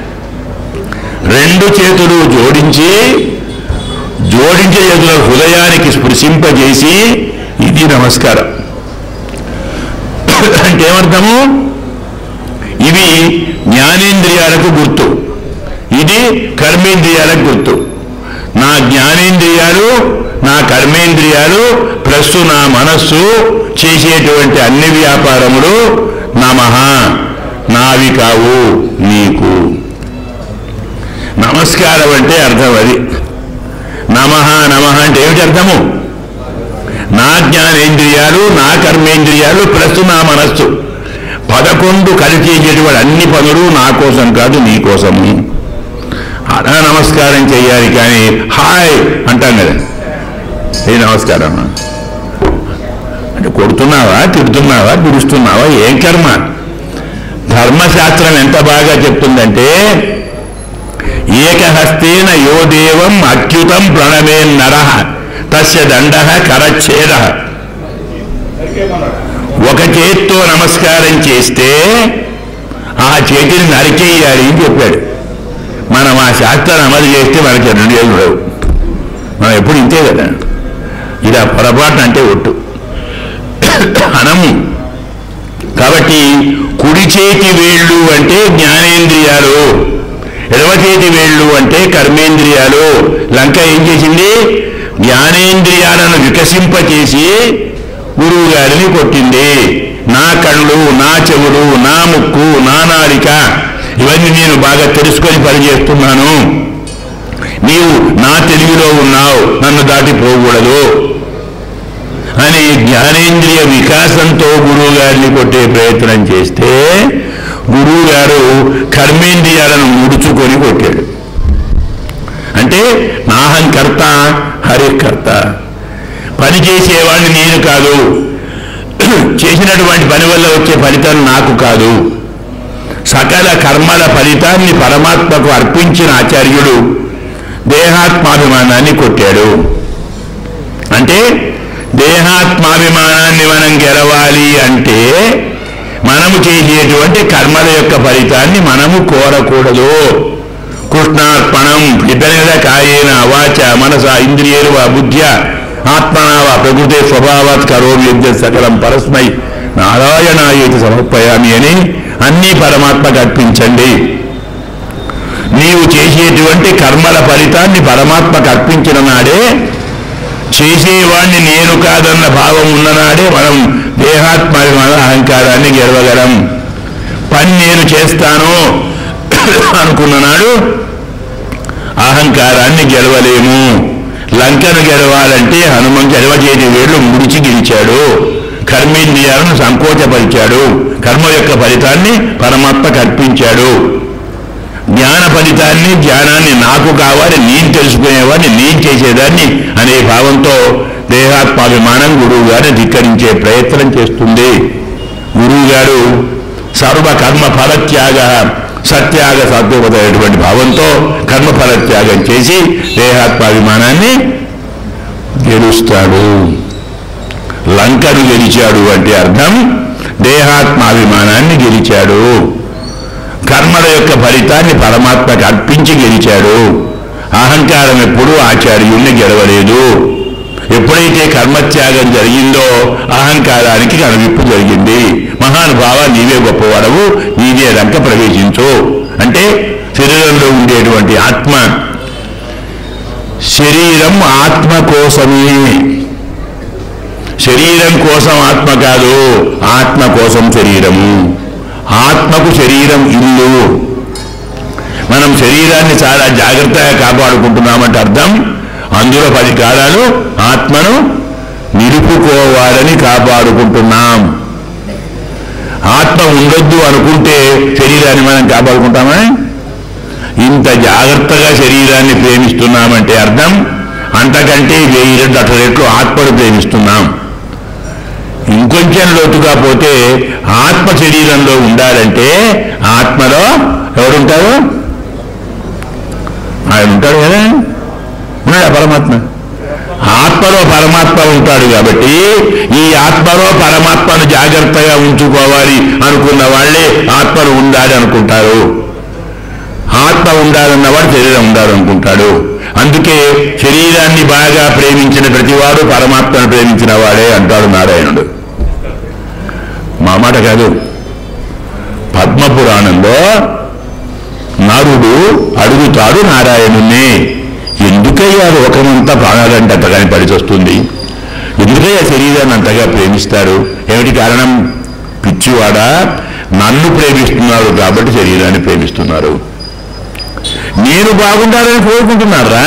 రెండు చేతులు జోడించి జోడించే చేతుల హృదయానికి స్పృశింపజేసి ఇది నమస్కారం అంటే ఏమర్థము ఇవి జ్ఞానేంద్రియాలకు గుర్తు ఇది కర్మేంద్రియాలకు గుర్తు నా జ్ఞానేంద్రియాలు నా కర్మేంద్రియాలు ప్లస్ నా మనస్సు చేసేటువంటి అన్ని వ్యాపారములు నమః నావి కావు నీకు నమస్కారం అంటే అర్థం అది నమః నమః అంటే ఏమిటి అర్థము నా జ్ఞానేంద్రియాలు నా కర్మేంద్రియాలు ప్లస్ నా మనస్సు పదకొండు కలిసి చేసేటువంటి అన్ని పనులు నా కోసం కాదు నీ కోసము అలా నమస్కారం చేయాలి కానీ హాయ్ అంటాం కదా ఏ నమస్కారం అంటే కొడుతున్నావా తిడుతున్నావా పిలుస్తున్నావా ఏం కర్మ ధర్మశాస్త్రం ఎంత బాగా చెప్తుందంటే ఏకహస్తేన యో దేవం అచ్యుతం ప్రణమే నర తస్య దండ కరచ్ఛేద ఒక చేత్తో నమస్కారం చేస్తే ఆ చేతిని నరికేయాలి అని చెప్పాడు మనం ఆ శాస్త్రాన్ని అమలు చేస్తే మనకి రెండు ఏళ్ళు రావు మనం ఎప్పుడు ఇంతే కదా ఇది ఆ పొరపాటు అంటే ఒట్టు అనము కాబట్టి కుడి చేతి వేళ్ళు అంటే జ్ఞానేంద్రియాలు ఎడమ చేతి వేళ్ళు అంటే కర్మేంద్రియాలు లంక ఏం చేసింది జ్ఞానేంద్రియాలను వికసింపచేసి గురువు గారిని కొట్టింది నా కళ్ళు నా చెవులు నా ముక్కు నా నాలిక ఇవన్నీ నేను బాగా తెలుసుకొని పనిచేస్తున్నాను నీవు నా తెలివిలో ఉన్నావు నన్ను దాటిపోకూడదు అని జ్ఞానేంద్రియ వికాసంతో గురువు గారిని కొట్టే ప్రయత్నం చేస్తే గురువు గారు కర్మేంద్రియాలను ముడుచుకొని కొట్టాడు అంటే నాహంకర్త హరికర్త పని చేసేవాడిని నేను కాదు చేసినటువంటి పని వల్ల వచ్చే ఫలితం నాకు కాదు సకల కర్మల ఫలితాన్ని పరమాత్మకు అర్పించిన ఆచార్యుడు దేహాత్మాభిమానాన్ని కొట్టాడు అంటే దేహాత్మాభిమానాన్ని మనం గెలవాలి అంటే మనము చేసేటువంటి కర్మల యొక్క ఫలితాన్ని మనము కోరకూడదు కృష్ణార్పణం ఇతనిల కాయేన అవాచ మనస ఇంద్రియేరు వా బుద్ధ్య ఆత్మనావ ప్రకృతి స్వభావాత్ కరోమి యజ్ఞ సకలం పరస్మై నారాయణాయేతి సమర్పయామి అని అన్నీ పరమాత్మకు అర్పించండి నీవు చేసేటువంటి కర్మల ఫలితాన్ని పరమాత్మకు అర్పించిన నాడే చేసేవాణ్ణి నేను కాదన్న భావం ఉన్ననాడే మనం దేహాత్మాభిమాన అహంకారాన్ని గెలవగలం పని నేను చేస్తాను అనుకున్న నాడు అహంకారాన్ని గెలవలేము లంకను గెలవాలంటే హనుమంతు ఎడవ చేతి వేళ్ళు ముడిచి గెలిచాడు కర్మేంద్రియాలను సంకోచపరిచాడు కర్మ యొక్క ఫలితాన్ని పరమాత్మ కల్పించాడు జ్ఞాన ఫలితాన్ని జ్ఞానాన్ని నాకు కావాలి నేను తెలుసుకునేవాడిని నేను చేసేదాన్ని అనే భావంతో దేహాత్మాభిమానం గురువు గారిని ధిక్కరించే ప్రయత్నం చేస్తుంది గురువు గారు సర్వ కర్మ ఫలత్యాగ సత్యాగ సాత్వికమైనటువంటి భావంతో కర్మ ఫలత్యాగం చేసి దేహాత్మాభిమానాన్ని గెలుస్తాడు లంకను గెలిచాడు అంటే అర్థం దేహాత్మాభిమానాన్ని గెలిచాడు కర్మల యొక్క ఫలితాన్ని పరమాత్మకు అర్పించి గెలిచాడు అహంకారం ఎప్పుడూ ఆచార్యుణ్ణి గెలవలేదు ఎప్పుడైతే కర్మత్యాగం జరిగిందో అహంకారానికి కనువిప్పు జరిగింది మహానుభావ నీవే గొప్పవాడవు నీవే లంక ప్రవేశించు అంటే శరీరంలో ఉండేటువంటి ఆత్మ శరీరం ఆత్మ కోసమే శరీరం కోసం ఆత్మ కాదు ఆత్మ కోసం శరీరము ఆత్మకు శరీరం ఇల్లు మనం శరీరాన్ని చాలా జాగ్రత్తగా కాపాడుకుంటున్నామంటే అర్థం అందులో పది కాలాలు ఆత్మను నిలుపుకోవాలని కాపాడుకుంటున్నాం ఆత్మ ఉండొద్దు అనుకుంటే శరీరాన్ని మనం కాపాడుకుంటామా ఇంత జాగ్రత్తగా శరీరాన్ని ప్రేమిస్తున్నామంటే అర్థం అంతకంటే వెయ్యి రెండు అట్ల రెట్లు ఆత్మను ప్రేమిస్తున్నాం ఇంకొంచెం లోతుగా పోతే ఆత్మ శరీరంలో ఉండాలంటే ఆత్మలో ఎవరుంటారు ఆయన ఉంటాడు కదా ఉన్నాడా పరమాత్మ ఆత్మలో పరమాత్మ ఉంటాడు కాబట్టి ఈ ఆత్మలో పరమాత్మను జాగ్రత్తగా ఉంచుకోవాలి అనుకున్న వాళ్ళే ఆత్మను ఉండాలి అనుకుంటారు ఆత్మ ఉండాలన్నవాడు శరీరం ఉండాలనుకుంటాడు అందుకే శరీరాన్ని బాగా ప్రేమించిన ప్రతివాడు పరమాత్మను ప్రేమించిన వాడే అంటాడు నారాయణుడు మా ఆ మాట కాదు పద్మపురాణంలో నరుడు అడుగుతాడు నారాయణుణ్ణి ఎందుకయ్యా లోకమంతా ప్రాణాలంటే అంతగాని పడిచొస్తుంది ఎందుకయ్యా శరీరాన్ని అంతగా ప్రేమిస్తారు ఏమిటి కారణం పిచ్చివాడా నన్ను ప్రేమిస్తున్నారు కాబట్టి శరీరాన్ని ప్రేమిస్తున్నారు నేను బాగుండాలని కోరుకుంటున్నారా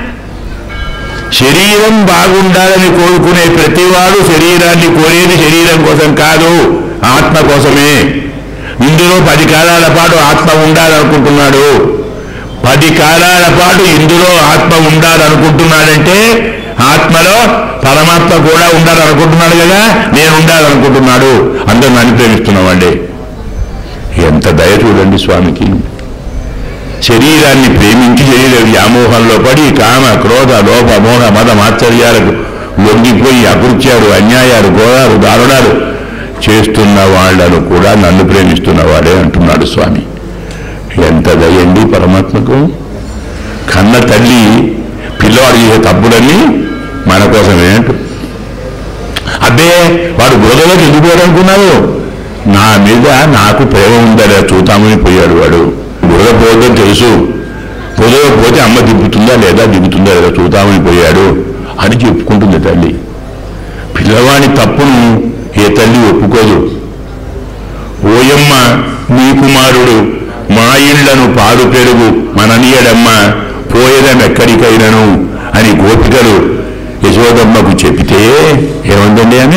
శరీరం బాగుండాలని కోరుకునే ప్రతివాడు శరీరాన్ని కోరేది శరీరం కోసం కాదు ఆత్మ కోసమే ఇందులో పది కాలాల పాటు ఆత్మ ఉండాలనుకుంటున్నాడు పది కాలాల పాటు ఇందులో ఆత్మ ఉండాలనుకుంటున్నాడంటే ఆత్మలో పరమాత్మ కూడా ఉండాలనుకుంటున్నాడు కదా నేను ఉండాలనుకుంటున్నాడు అందరూ నన్ను ప్రేమిస్తున్నామండి ఎంత దయ చూడండి స్వామికి శరీరాన్ని ప్రేమించి శరీర వ్యామోహంలో పడి కామ క్రోధ లోప మోహ మద మాత్సర్యాలకు లొంగిపోయి అకృత్యాలు అన్యాయాలు ఘోరాలు దారుణాలు చేస్తున్న వాళ్ళను కూడా నన్ను ప్రేమిస్తున్నవాడే అంటున్నాడు స్వామి ఎంత దయండి పరమాత్మకు కన్న తల్లి పిల్లవాడు చేసే తప్పుడని మన కోసమే అంటు అబ్బే వాడు బురదలోకి ఎందుకు పోయాడు అనుకున్నావు నా మీద నాకు ప్రేమ ఉందలే చూతామని పోయాడు వాడు బురద పోదని తెలుసు బురద పోతే అమ్మ దిగుతుందా లేదా దిగుతుందా లేదా చూతామని పోయాడు అని చెప్పుకుంటుంది తల్లి పిల్లవాడి తప్పును ఏ తల్లి ఒప్పుకోదు ఓయమ్మ నీ కుమారుడు మా ఇళ్లను పాలు పెరుగు మననీయడమ్మ పోయేదమెక్కడికైనను అని గోపికలు యశోదమ్మకు చెబితే ఏముందండి ఆమె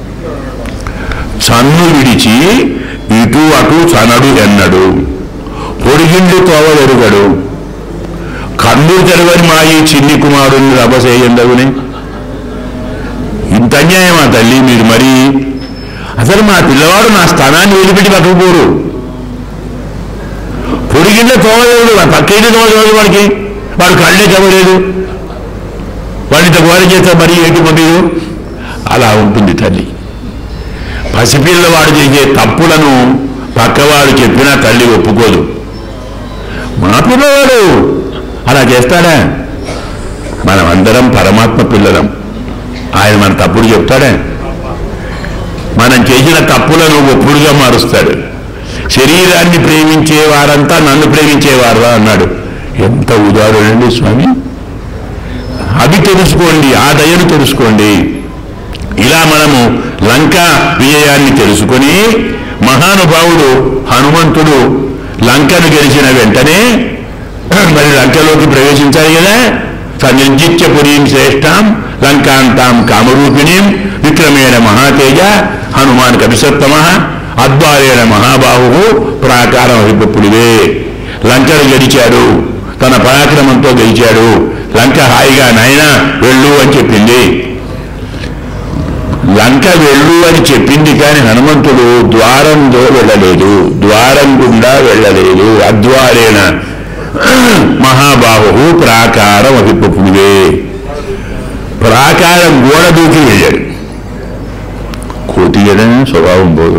చన్ను విడిచి ఇటు అటు చనడు ఎన్నడు పొడిగిండు తోవదెరుగడు కన్ను తెరవని మా ఈ చిన్ని కుమారుని రభసేయందగుని ఇంత అన్యాయమా తల్లి మీరు మరి అసలు మా పిల్లవాడు నా స్థానాన్ని వదిలిపెట్టి పట్టుకుపోరు పొడిగిండ తోవలేదు పక్కేంటి తోవలేదు వాడికి వాడు కళ్ళే చదవలేదు వాడిని ఘోరం చేస్తే మరి ఏంటి పంపిదు అలా ఉంటుంది తల్లి పసిపిల్లవాడు చేసే తప్పులను పక్కవాడు చెప్పినా తల్లి ఒప్పుకోదు మా పిల్లవాడు అలా చేస్తాడా మనమందరం పరమాత్మ పిల్లలం ఆయన మన తప్పుడు చెప్తాడా మనం చేసిన తప్పులను ఒప్పుడుగా మారుస్తాడు శరీరాన్ని ప్రేమించే వారంతా నన్ను ప్రేమించేవారా అన్నాడు ఎంత ఉదాహరణండి స్వామి అవి తెలుసుకోండి ఆ దయను తెలుసుకోండి ఇలా మనము లంక విజయాన్ని తెలుసుకొని మహానుభావుడు హనుమంతుడు లంకను గెలిచిన వెంటనే మరి లంకలోకి ప్రవేశించాలి కదా సనిర్జిత్య పురీం శ్రేష్టాం లంకాంతాం కామరూపిణీం విక్రమేణ మహాతేజ హనుమాన్ కవిసత్తమ అద్వారేణ మహాబాహు ప్రాకారం అభిపుడివే లంకను గెలిచాడు తన పరాక్రమంతో గెలిచాడు లంక హాయిగా నాయన వెళ్ళు అని చెప్పింది లంక వెళ్ళు అని చెప్పింది కానీ హనుమంతుడు ద్వారంలో వెళ్ళలేదు ద్వారం గుండా వెళ్ళలేదు అద్వారేణ మహాబాహు ప్రాకారం అభిపుడివే ప్రాకారం గోడ దూకి వెళ్ళాడు కోతి కదా స్వభావం పోదు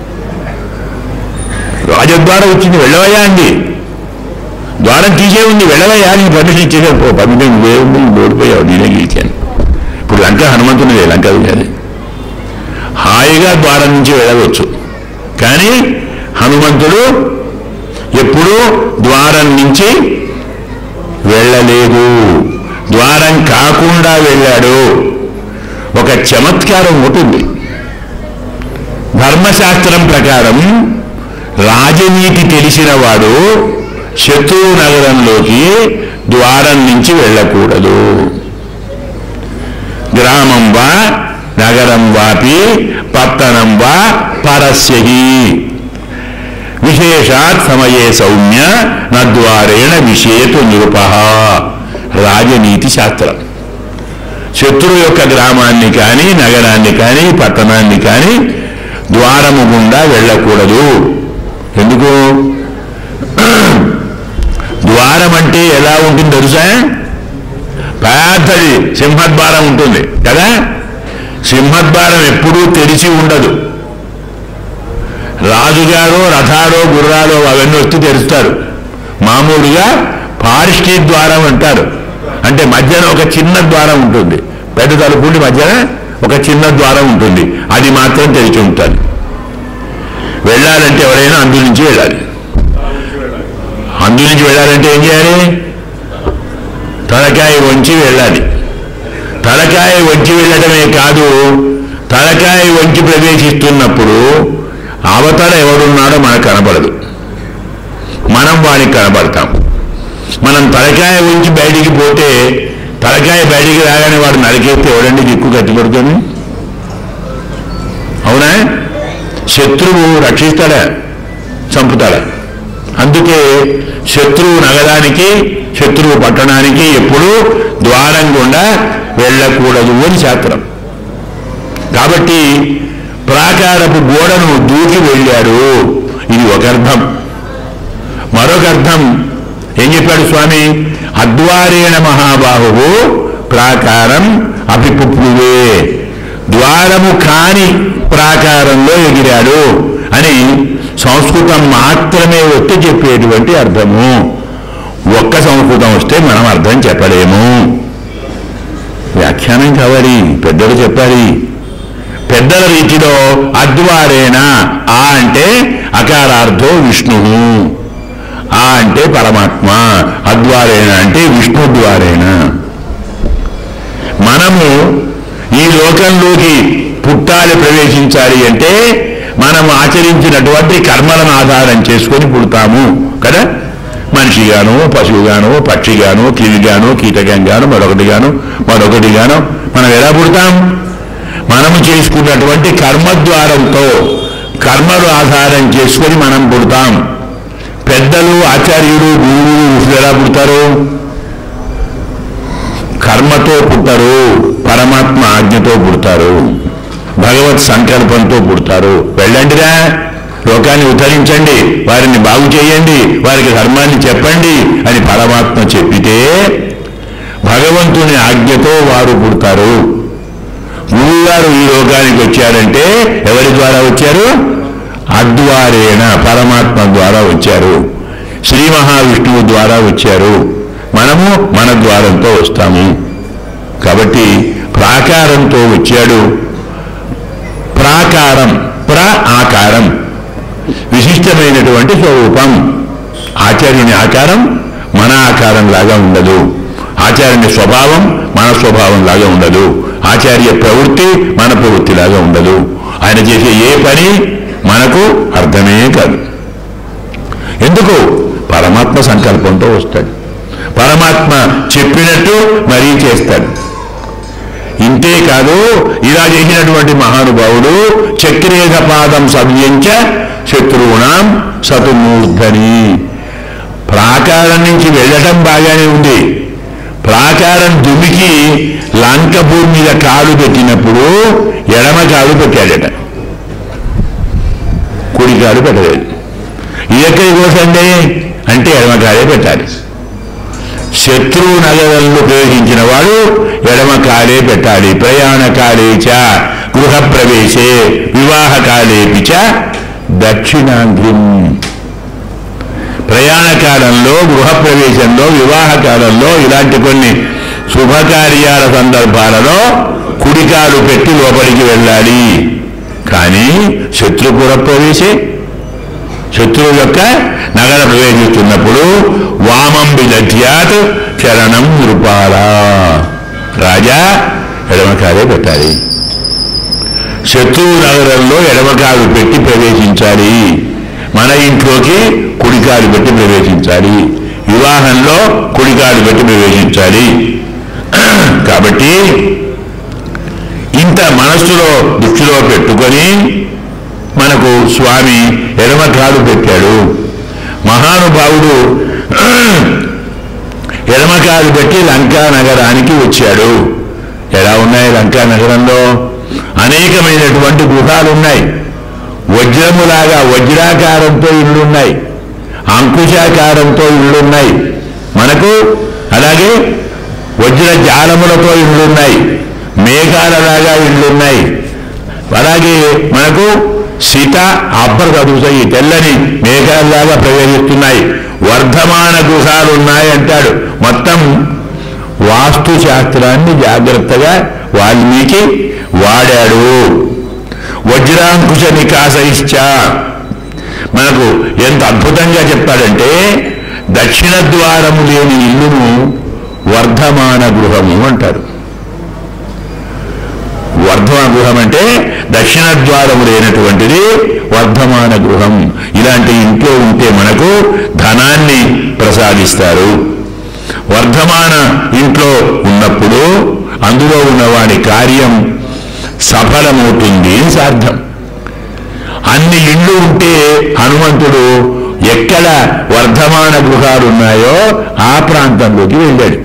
రాజద్వారం వచ్చింది వెళ్ళవయ్యా అండి ద్వారం తీసే ఉంది వెళ్ళవయ్యా నీకు పర్మిషన్ ఇచ్చేసా పో పర్మిషన్ లేవుంది ఓడిపోయావు నేనే గెలిచాను ఇప్పుడు లంక హనుమంతునిదే లంక కాదు హాయిగా ద్వారం నుంచి వెళ్ళవచ్చు కానీ హనుమంతుడు ఎప్పుడూ ద్వారం నుంచి వెళ్ళలేదు ద్వారం కాకుండా వెళ్ళాడు ఒక చమత్కారం ఉంటుంది ధర్మశాస్త్రం ప్రకారం రాజనీతి తెలిసిన వాడు శత్రువు నగరంలోకి ద్వారం నుంచి వెళ్ళకూడదు గ్రామం వా నగరం వాపి పట్టణం వా పరస్యహి విశేషాత్ సమయే సౌమ్య నద్వారేణ విషేతు నిరుప రాజనీతి శాస్త్రం శత్రువు యొక్క గ్రామాన్ని కానీ నగరాన్ని కానీ పట్టణాన్ని కానీ ద్వారము గుండా వెళ్ళకూడదు ఎందుకు ద్వారం అంటే ఎలా ఉంటుంది తెలుసా పెద్దది సింహద్వారం ఉంటుంది కదా సింహద్వారం ఎప్పుడూ తెరిచి ఉండదు రాజుగారో రథాలో గుర్రాలో అవన్నీ వచ్చి తెరుస్తారు మామూలుగా పారిష్టి ద్వారం అంటారు అంటే మధ్యన ఒక చిన్న ద్వారం ఉంటుంది పెద్ద తలుపుండి మధ్యన ఒక చిన్న ద్వారం ఉంటుంది అది మాత్రం తెరిచి ఉంటుంది వెళ్ళాలంటే ఎవరైనా అందు నుంచి వెళ్ళాలి అందు నుంచి వెళ్ళాలంటే ఏం చేయాలి తలకాయ వంచి వెళ్ళాలి తలకాయ వంచి వెళ్ళడమే కాదు తలకాయ వంచి ప్రవేశిస్తున్నప్పుడు అవతల ఎవడున్నాడో మనకు కనబడదు మనం వానికి కనబడతాం మనం తలకాయ ఉంచి బయటికి పోతే తలకాయ బయటికి రాగానే వాడు నరికేస్తే ఎవడండి దిక్కు కట్టిపడుతుంది అవునా శత్రువు రక్షిస్తాడా చంపుతాడా అందుకే శత్రువు నగరానికి శత్రువు పట్టణానికి ఎప్పుడూ ద్వారం గుండా వెళ్ళకూడదు అని శాస్త్రం కాబట్టి ప్రాకారపు గోడను దూకి వెళ్ళాడు ఇది ఒక అర్థం మరొక అర్థం ఏం చెప్పాడు స్వామి అద్వారేణ మహాబాహువు ప్రాకారం అభిపుప్లువే ద్వారము కాని ప్రాకారంలో ఎగిరాడు అని సంస్కృతం మాత్రమే వచ్చి చెప్పేటువంటి అర్థము ఒక్క సంస్కృతం వస్తే మనం అర్థం చెప్పలేము వ్యాఖ్యానం కావాలి పెద్దలు చెప్పాలి పెద్దల రీతిలో అద్వారేణ ఆ అంటే అకారార్థో విష్ణు ఆ అంటే పరమాత్మ అద్వారేణ అంటే విష్ణు ద్వారేణ మనము ఈ లోకంలోకి పుట్టాలి ప్రవేశించాలి అంటే మనం ఆచరించినటువంటి కర్మలను ఆధారం చేసుకొని పుడతాము కదా మనిషిగాను పశువుగాను పక్షిగాను క్రిమిగాను కీటకంగాను మరొకటిగాను మరొకటిగాను మనం ఎలా పుడతాం మనము చేసుకున్నటువంటి కర్మద్వారంతో కర్మలు ఆధారం చేసుకొని మనం పుడతాం పెద్దలు ఆచార్యులు గురువులు ఋషులు ఎలా పుడతారు కర్మతో పుట్టరు పరమాత్మ ఆజ్ఞతో పుడతారు భగవత్ సంకల్పంతో పుడతారు వెళ్ళండిరా లోకాన్ని ఉద్ధరించండి వారిని బాగు చేయండి వారికి ధర్మాన్ని చెప్పండి అని పరమాత్మ చెప్పితే భగవంతుని ఆజ్ఞతో వారు పుడతారు గురువుగారు ఈ లోకానికి వచ్చారంటే ఎవరి ద్వారా వచ్చారు అద్వారేణ పరమాత్మ ద్వారా వచ్చారు శ్రీ మహావిష్ణువు ద్వారా వచ్చారు మనము మన ద్వారంతో వస్తాము కాబట్టి ప్రాకారంతో వచ్చాడు ప్రాకారం ప్ర ఆకారం విశిష్టమైనటువంటి స్వరూపం ఆచార్యుని ఆకారం మన ఆకారం లాగా ఉండదు ఆచార్యుని స్వభావం మన స్వభావం లాగా ఉండదు ఆచార్య ప్రవృత్తి మన ప్రవృత్తి లాగా ఉండదు ఆయన చేసే ఏ పని మనకు అర్థమే కాదు ఎందుకు పరమాత్మ సంకల్పంతో వస్తాడు పరమాత్మ చెప్పినట్టు మరీ చేస్తాడు ఇంతే కాదు ఇలా చేసినటువంటి మహానుభావుడు చక్రేగ పాదం సవ్యంచ శత్రువుణం సతుమూర్ధని ప్రాకారం నుంచి వెళ్ళటం బాగానే ఉంది ప్రాకారం దుమికి లంక భూమి మీద కాలు పెట్టినప్పుడు ఎడమ కాలు పెట్టాడట కుడి కాలు పెట్టలేదు ఇది ఎక్కడికి కోసండి అంటే ఎడమ కాలే పెట్టాలి శత్రువు నగరంలో ప్రవేశించిన వాడు ఎడమ కాలే పెట్టాలి ప్రయాణ కాలే చ గృహ ప్రవేశే వివాహ కాలేపి చ దక్షిణాంగ్రిం ప్రయాణ కాలంలో గృహ ప్రవేశంలో వివాహ కాలంలో ఇలాంటి కొన్ని శుభకార్యాల సందర్భాలలో కుడికాలు పెట్టి లోపలికి వెళ్ళాలి కానీ శత్రుపుర ప్రవేశే శత్రువు యొక్క నగర ప్రవేశిస్తున్నప్పుడు వామం విదధ్యాత్ చరణం నృపాల రాజా ఎడమకాలే పెట్టాలి శత్రువు నగరంలో ఎడమకాలు పెట్టి ప్రవేశించాలి మన ఇంట్లోకి కుడికాలు పెట్టి ప్రవేశించాలి వివాహంలో కుడికాలు పెట్టి ప్రవేశించాలి కాబట్టి ఇంత మనస్సులో దృష్టిలో పెట్టుకొని మనకు స్వామి ఎడమకాలు పెట్టాడు మహానుభావుడు ఎడమకాలు పెట్టి లంకా నగరానికి వచ్చాడు ఎలా ఉన్నాయి లంకా నగరంలో అనేకమైనటువంటి గృహాలు ఉన్నాయి వజ్రములాగా వజ్రాకారంతో ఇళ్ళున్నాయి అంకుశాకారంతో ఇళ్ళున్నాయి మనకు అలాగే వజ్ర జాలములతో ఇళ్ళున్నాయి మేఘాలలాగా ఇళ్ళున్నాయి అలాగే మనకు సీత అబ్బర్ చదువుతాయి తెల్లని మేఘాలలాగా ప్రవేశిస్తున్నాయి వర్ధమాన గృహాలు ఉన్నాయి అంటాడు మొత్తం వాస్తు శాస్త్రాన్ని జాగ్రత్తగా వాల్మీకి వాడాడు వజ్రాంకుశ నికాసైశ్చ మనకు ఎంత అద్భుతంగా చెప్తాడంటే దక్షిణ ద్వారము లేని ఇల్లును వర్ధమాన గృహము అంటారు వర్ధమాన గృహం అంటే దక్షిణ ద్వారము లేనటువంటిది వర్ధమాన గృహం ఇలాంటి ఇంట్లో ఉంటే మనకు ధనాన్ని ప్రసాదిస్తారు వర్ధమాన ఇంట్లో ఉన్నప్పుడు అందులో ఉన్నవాడి కార్యం సఫలమవుతుంది అని సార్థం అన్ని ఇళ్ళు ఉంటే హనుమంతుడు ఎక్కడ వర్ధమాన గృహాలు ఉన్నాయో ఆ ప్రాంతంలోకి వెళ్ళాడు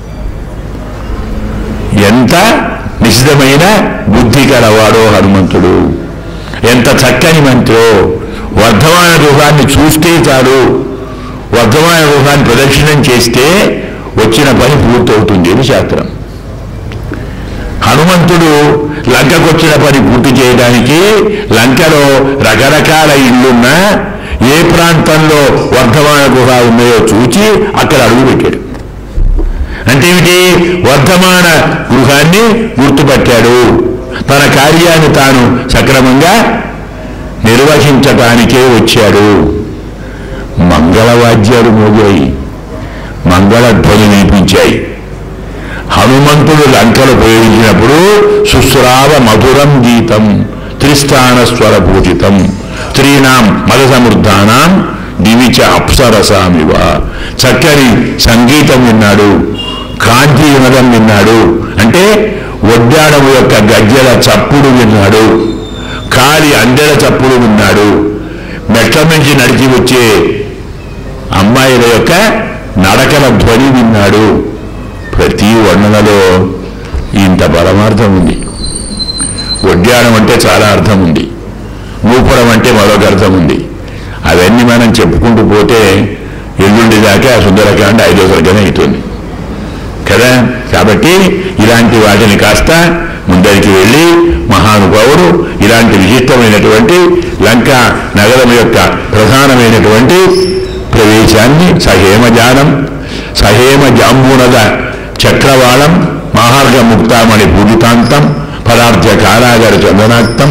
ఎంత నిశ్చితమైన బుద్ధి కలవాడో హనుమంతుడు ఎంత చక్కని మంత్రో వర్ధమాన గృహాన్ని చూస్తే చాలు వర్ధమాన గృహాన్ని ప్రదక్షిణం చేస్తే వచ్చిన పని పూర్తవుతుంది అని శాస్త్రం హనుమంతుడు లంకకొచ్చిన పని పూర్తి చేయడానికి లంకలో రకరకాల ఇళ్ళున్నా ఏ ప్రాంతంలో వర్ధమాన గృహ ఉన్నాయో చూచి అక్కడ అడుగు పెట్టాడు అంటే ఏమిటి వర్ధమాన గృహాన్ని గుర్తుపట్టాడు తన కార్యాన్ని తాను సక్రమంగా నిర్వహించటానికే వచ్చాడు మంగళవాద్యాలు మోగాయి మంగళధ్వని వినిపించాయి హనుమంతుడు లంకలు ప్రయోగించినప్పుడు సుస్రావ మధురం గీతం త్రిస్థాన స్వర పూజితం స్త్రీనాం మద సమృద్ధానాం దివిచ అప్సరసామివ చక్కని సంగీతం విన్నాడు కాంతి వినదం విన్నాడు అంటే ఒడ్డాడము యొక్క గజ్జల చప్పుడు విన్నాడు కాలి అందెల చప్పుడు విన్నాడు మెట్ల నుంచి నడిచి వచ్చే అమ్మాయిల యొక్క నడకల ధ్వని విన్నాడు ప్రతి వర్ణనలో ఇంత పరమార్థం ఉంది ఒడ్యాణం అంటే చాలా అర్థం ఉంది మూపురం అంటే మరొక అర్థం ఉంది అవన్నీ మనం చెప్పుకుంటూ పోతే ఎల్లుండి దాకా సుందరకాండ ఐదో సరిగ్గానే అవుతుంది కదా కాబట్టి ఇలాంటి వాటిని కాస్త ముందరికి వెళ్ళి మహానుభావుడు ఇలాంటి విశిష్టమైనటువంటి లంక నగరం యొక్క ప్రధానమైనటువంటి ప్రవేశాన్ని సహేమజానం సహేమ జాంబూనద చక్రవాళం మహార్గ ముక్తామణి పూజితాంతం పదార్థ కారాగర చందనాక్తం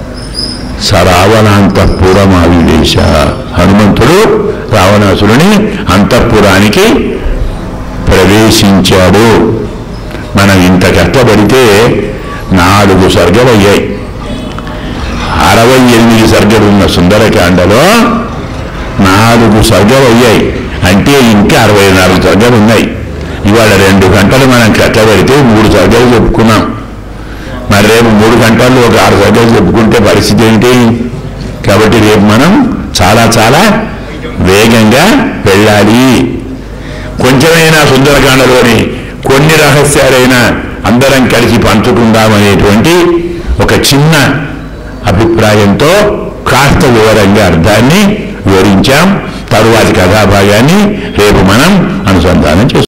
సరావణాంతఃపురమావివేశ హనుమంతుడు రావణాసురుని అంతఃపురానికి ప్రవేశించాడు మనం ఇంత కష్టపడితే నాలుగు సర్గలయ్యాయి అరవై ఎనిమిది సర్గలున్న సుందరకాండలో నాలుగు సర్గలు అయ్యాయి అంటే ఇంకా అరవై నాలుగు సర్గలు ఉన్నాయి ఇవాళ రెండు గంటలు మనం కట్టబెడితే మూడు సర్గలు చెప్పుకున్నాం మరి రేపు మూడు గంటల్లో ఒక ఆరు సర్గలు చెప్పుకుంటే పరిస్థితి ఏంటి కాబట్టి రేపు మనం చాలా చాలా వేగంగా వెళ్ళాలి కొంచెమైనా సుందరకాండలోని కొన్ని రహస్యాలైనా అందరం కలిసి పంచుకుందామనేటువంటి ఒక చిన్న అభిప్రాయంతో కాస్త వివరంగా అర్థాన్ని వివరించాం తరువాతి కథాభాగాన్ని రేపు మనం అనుసంధానం చేస్తాం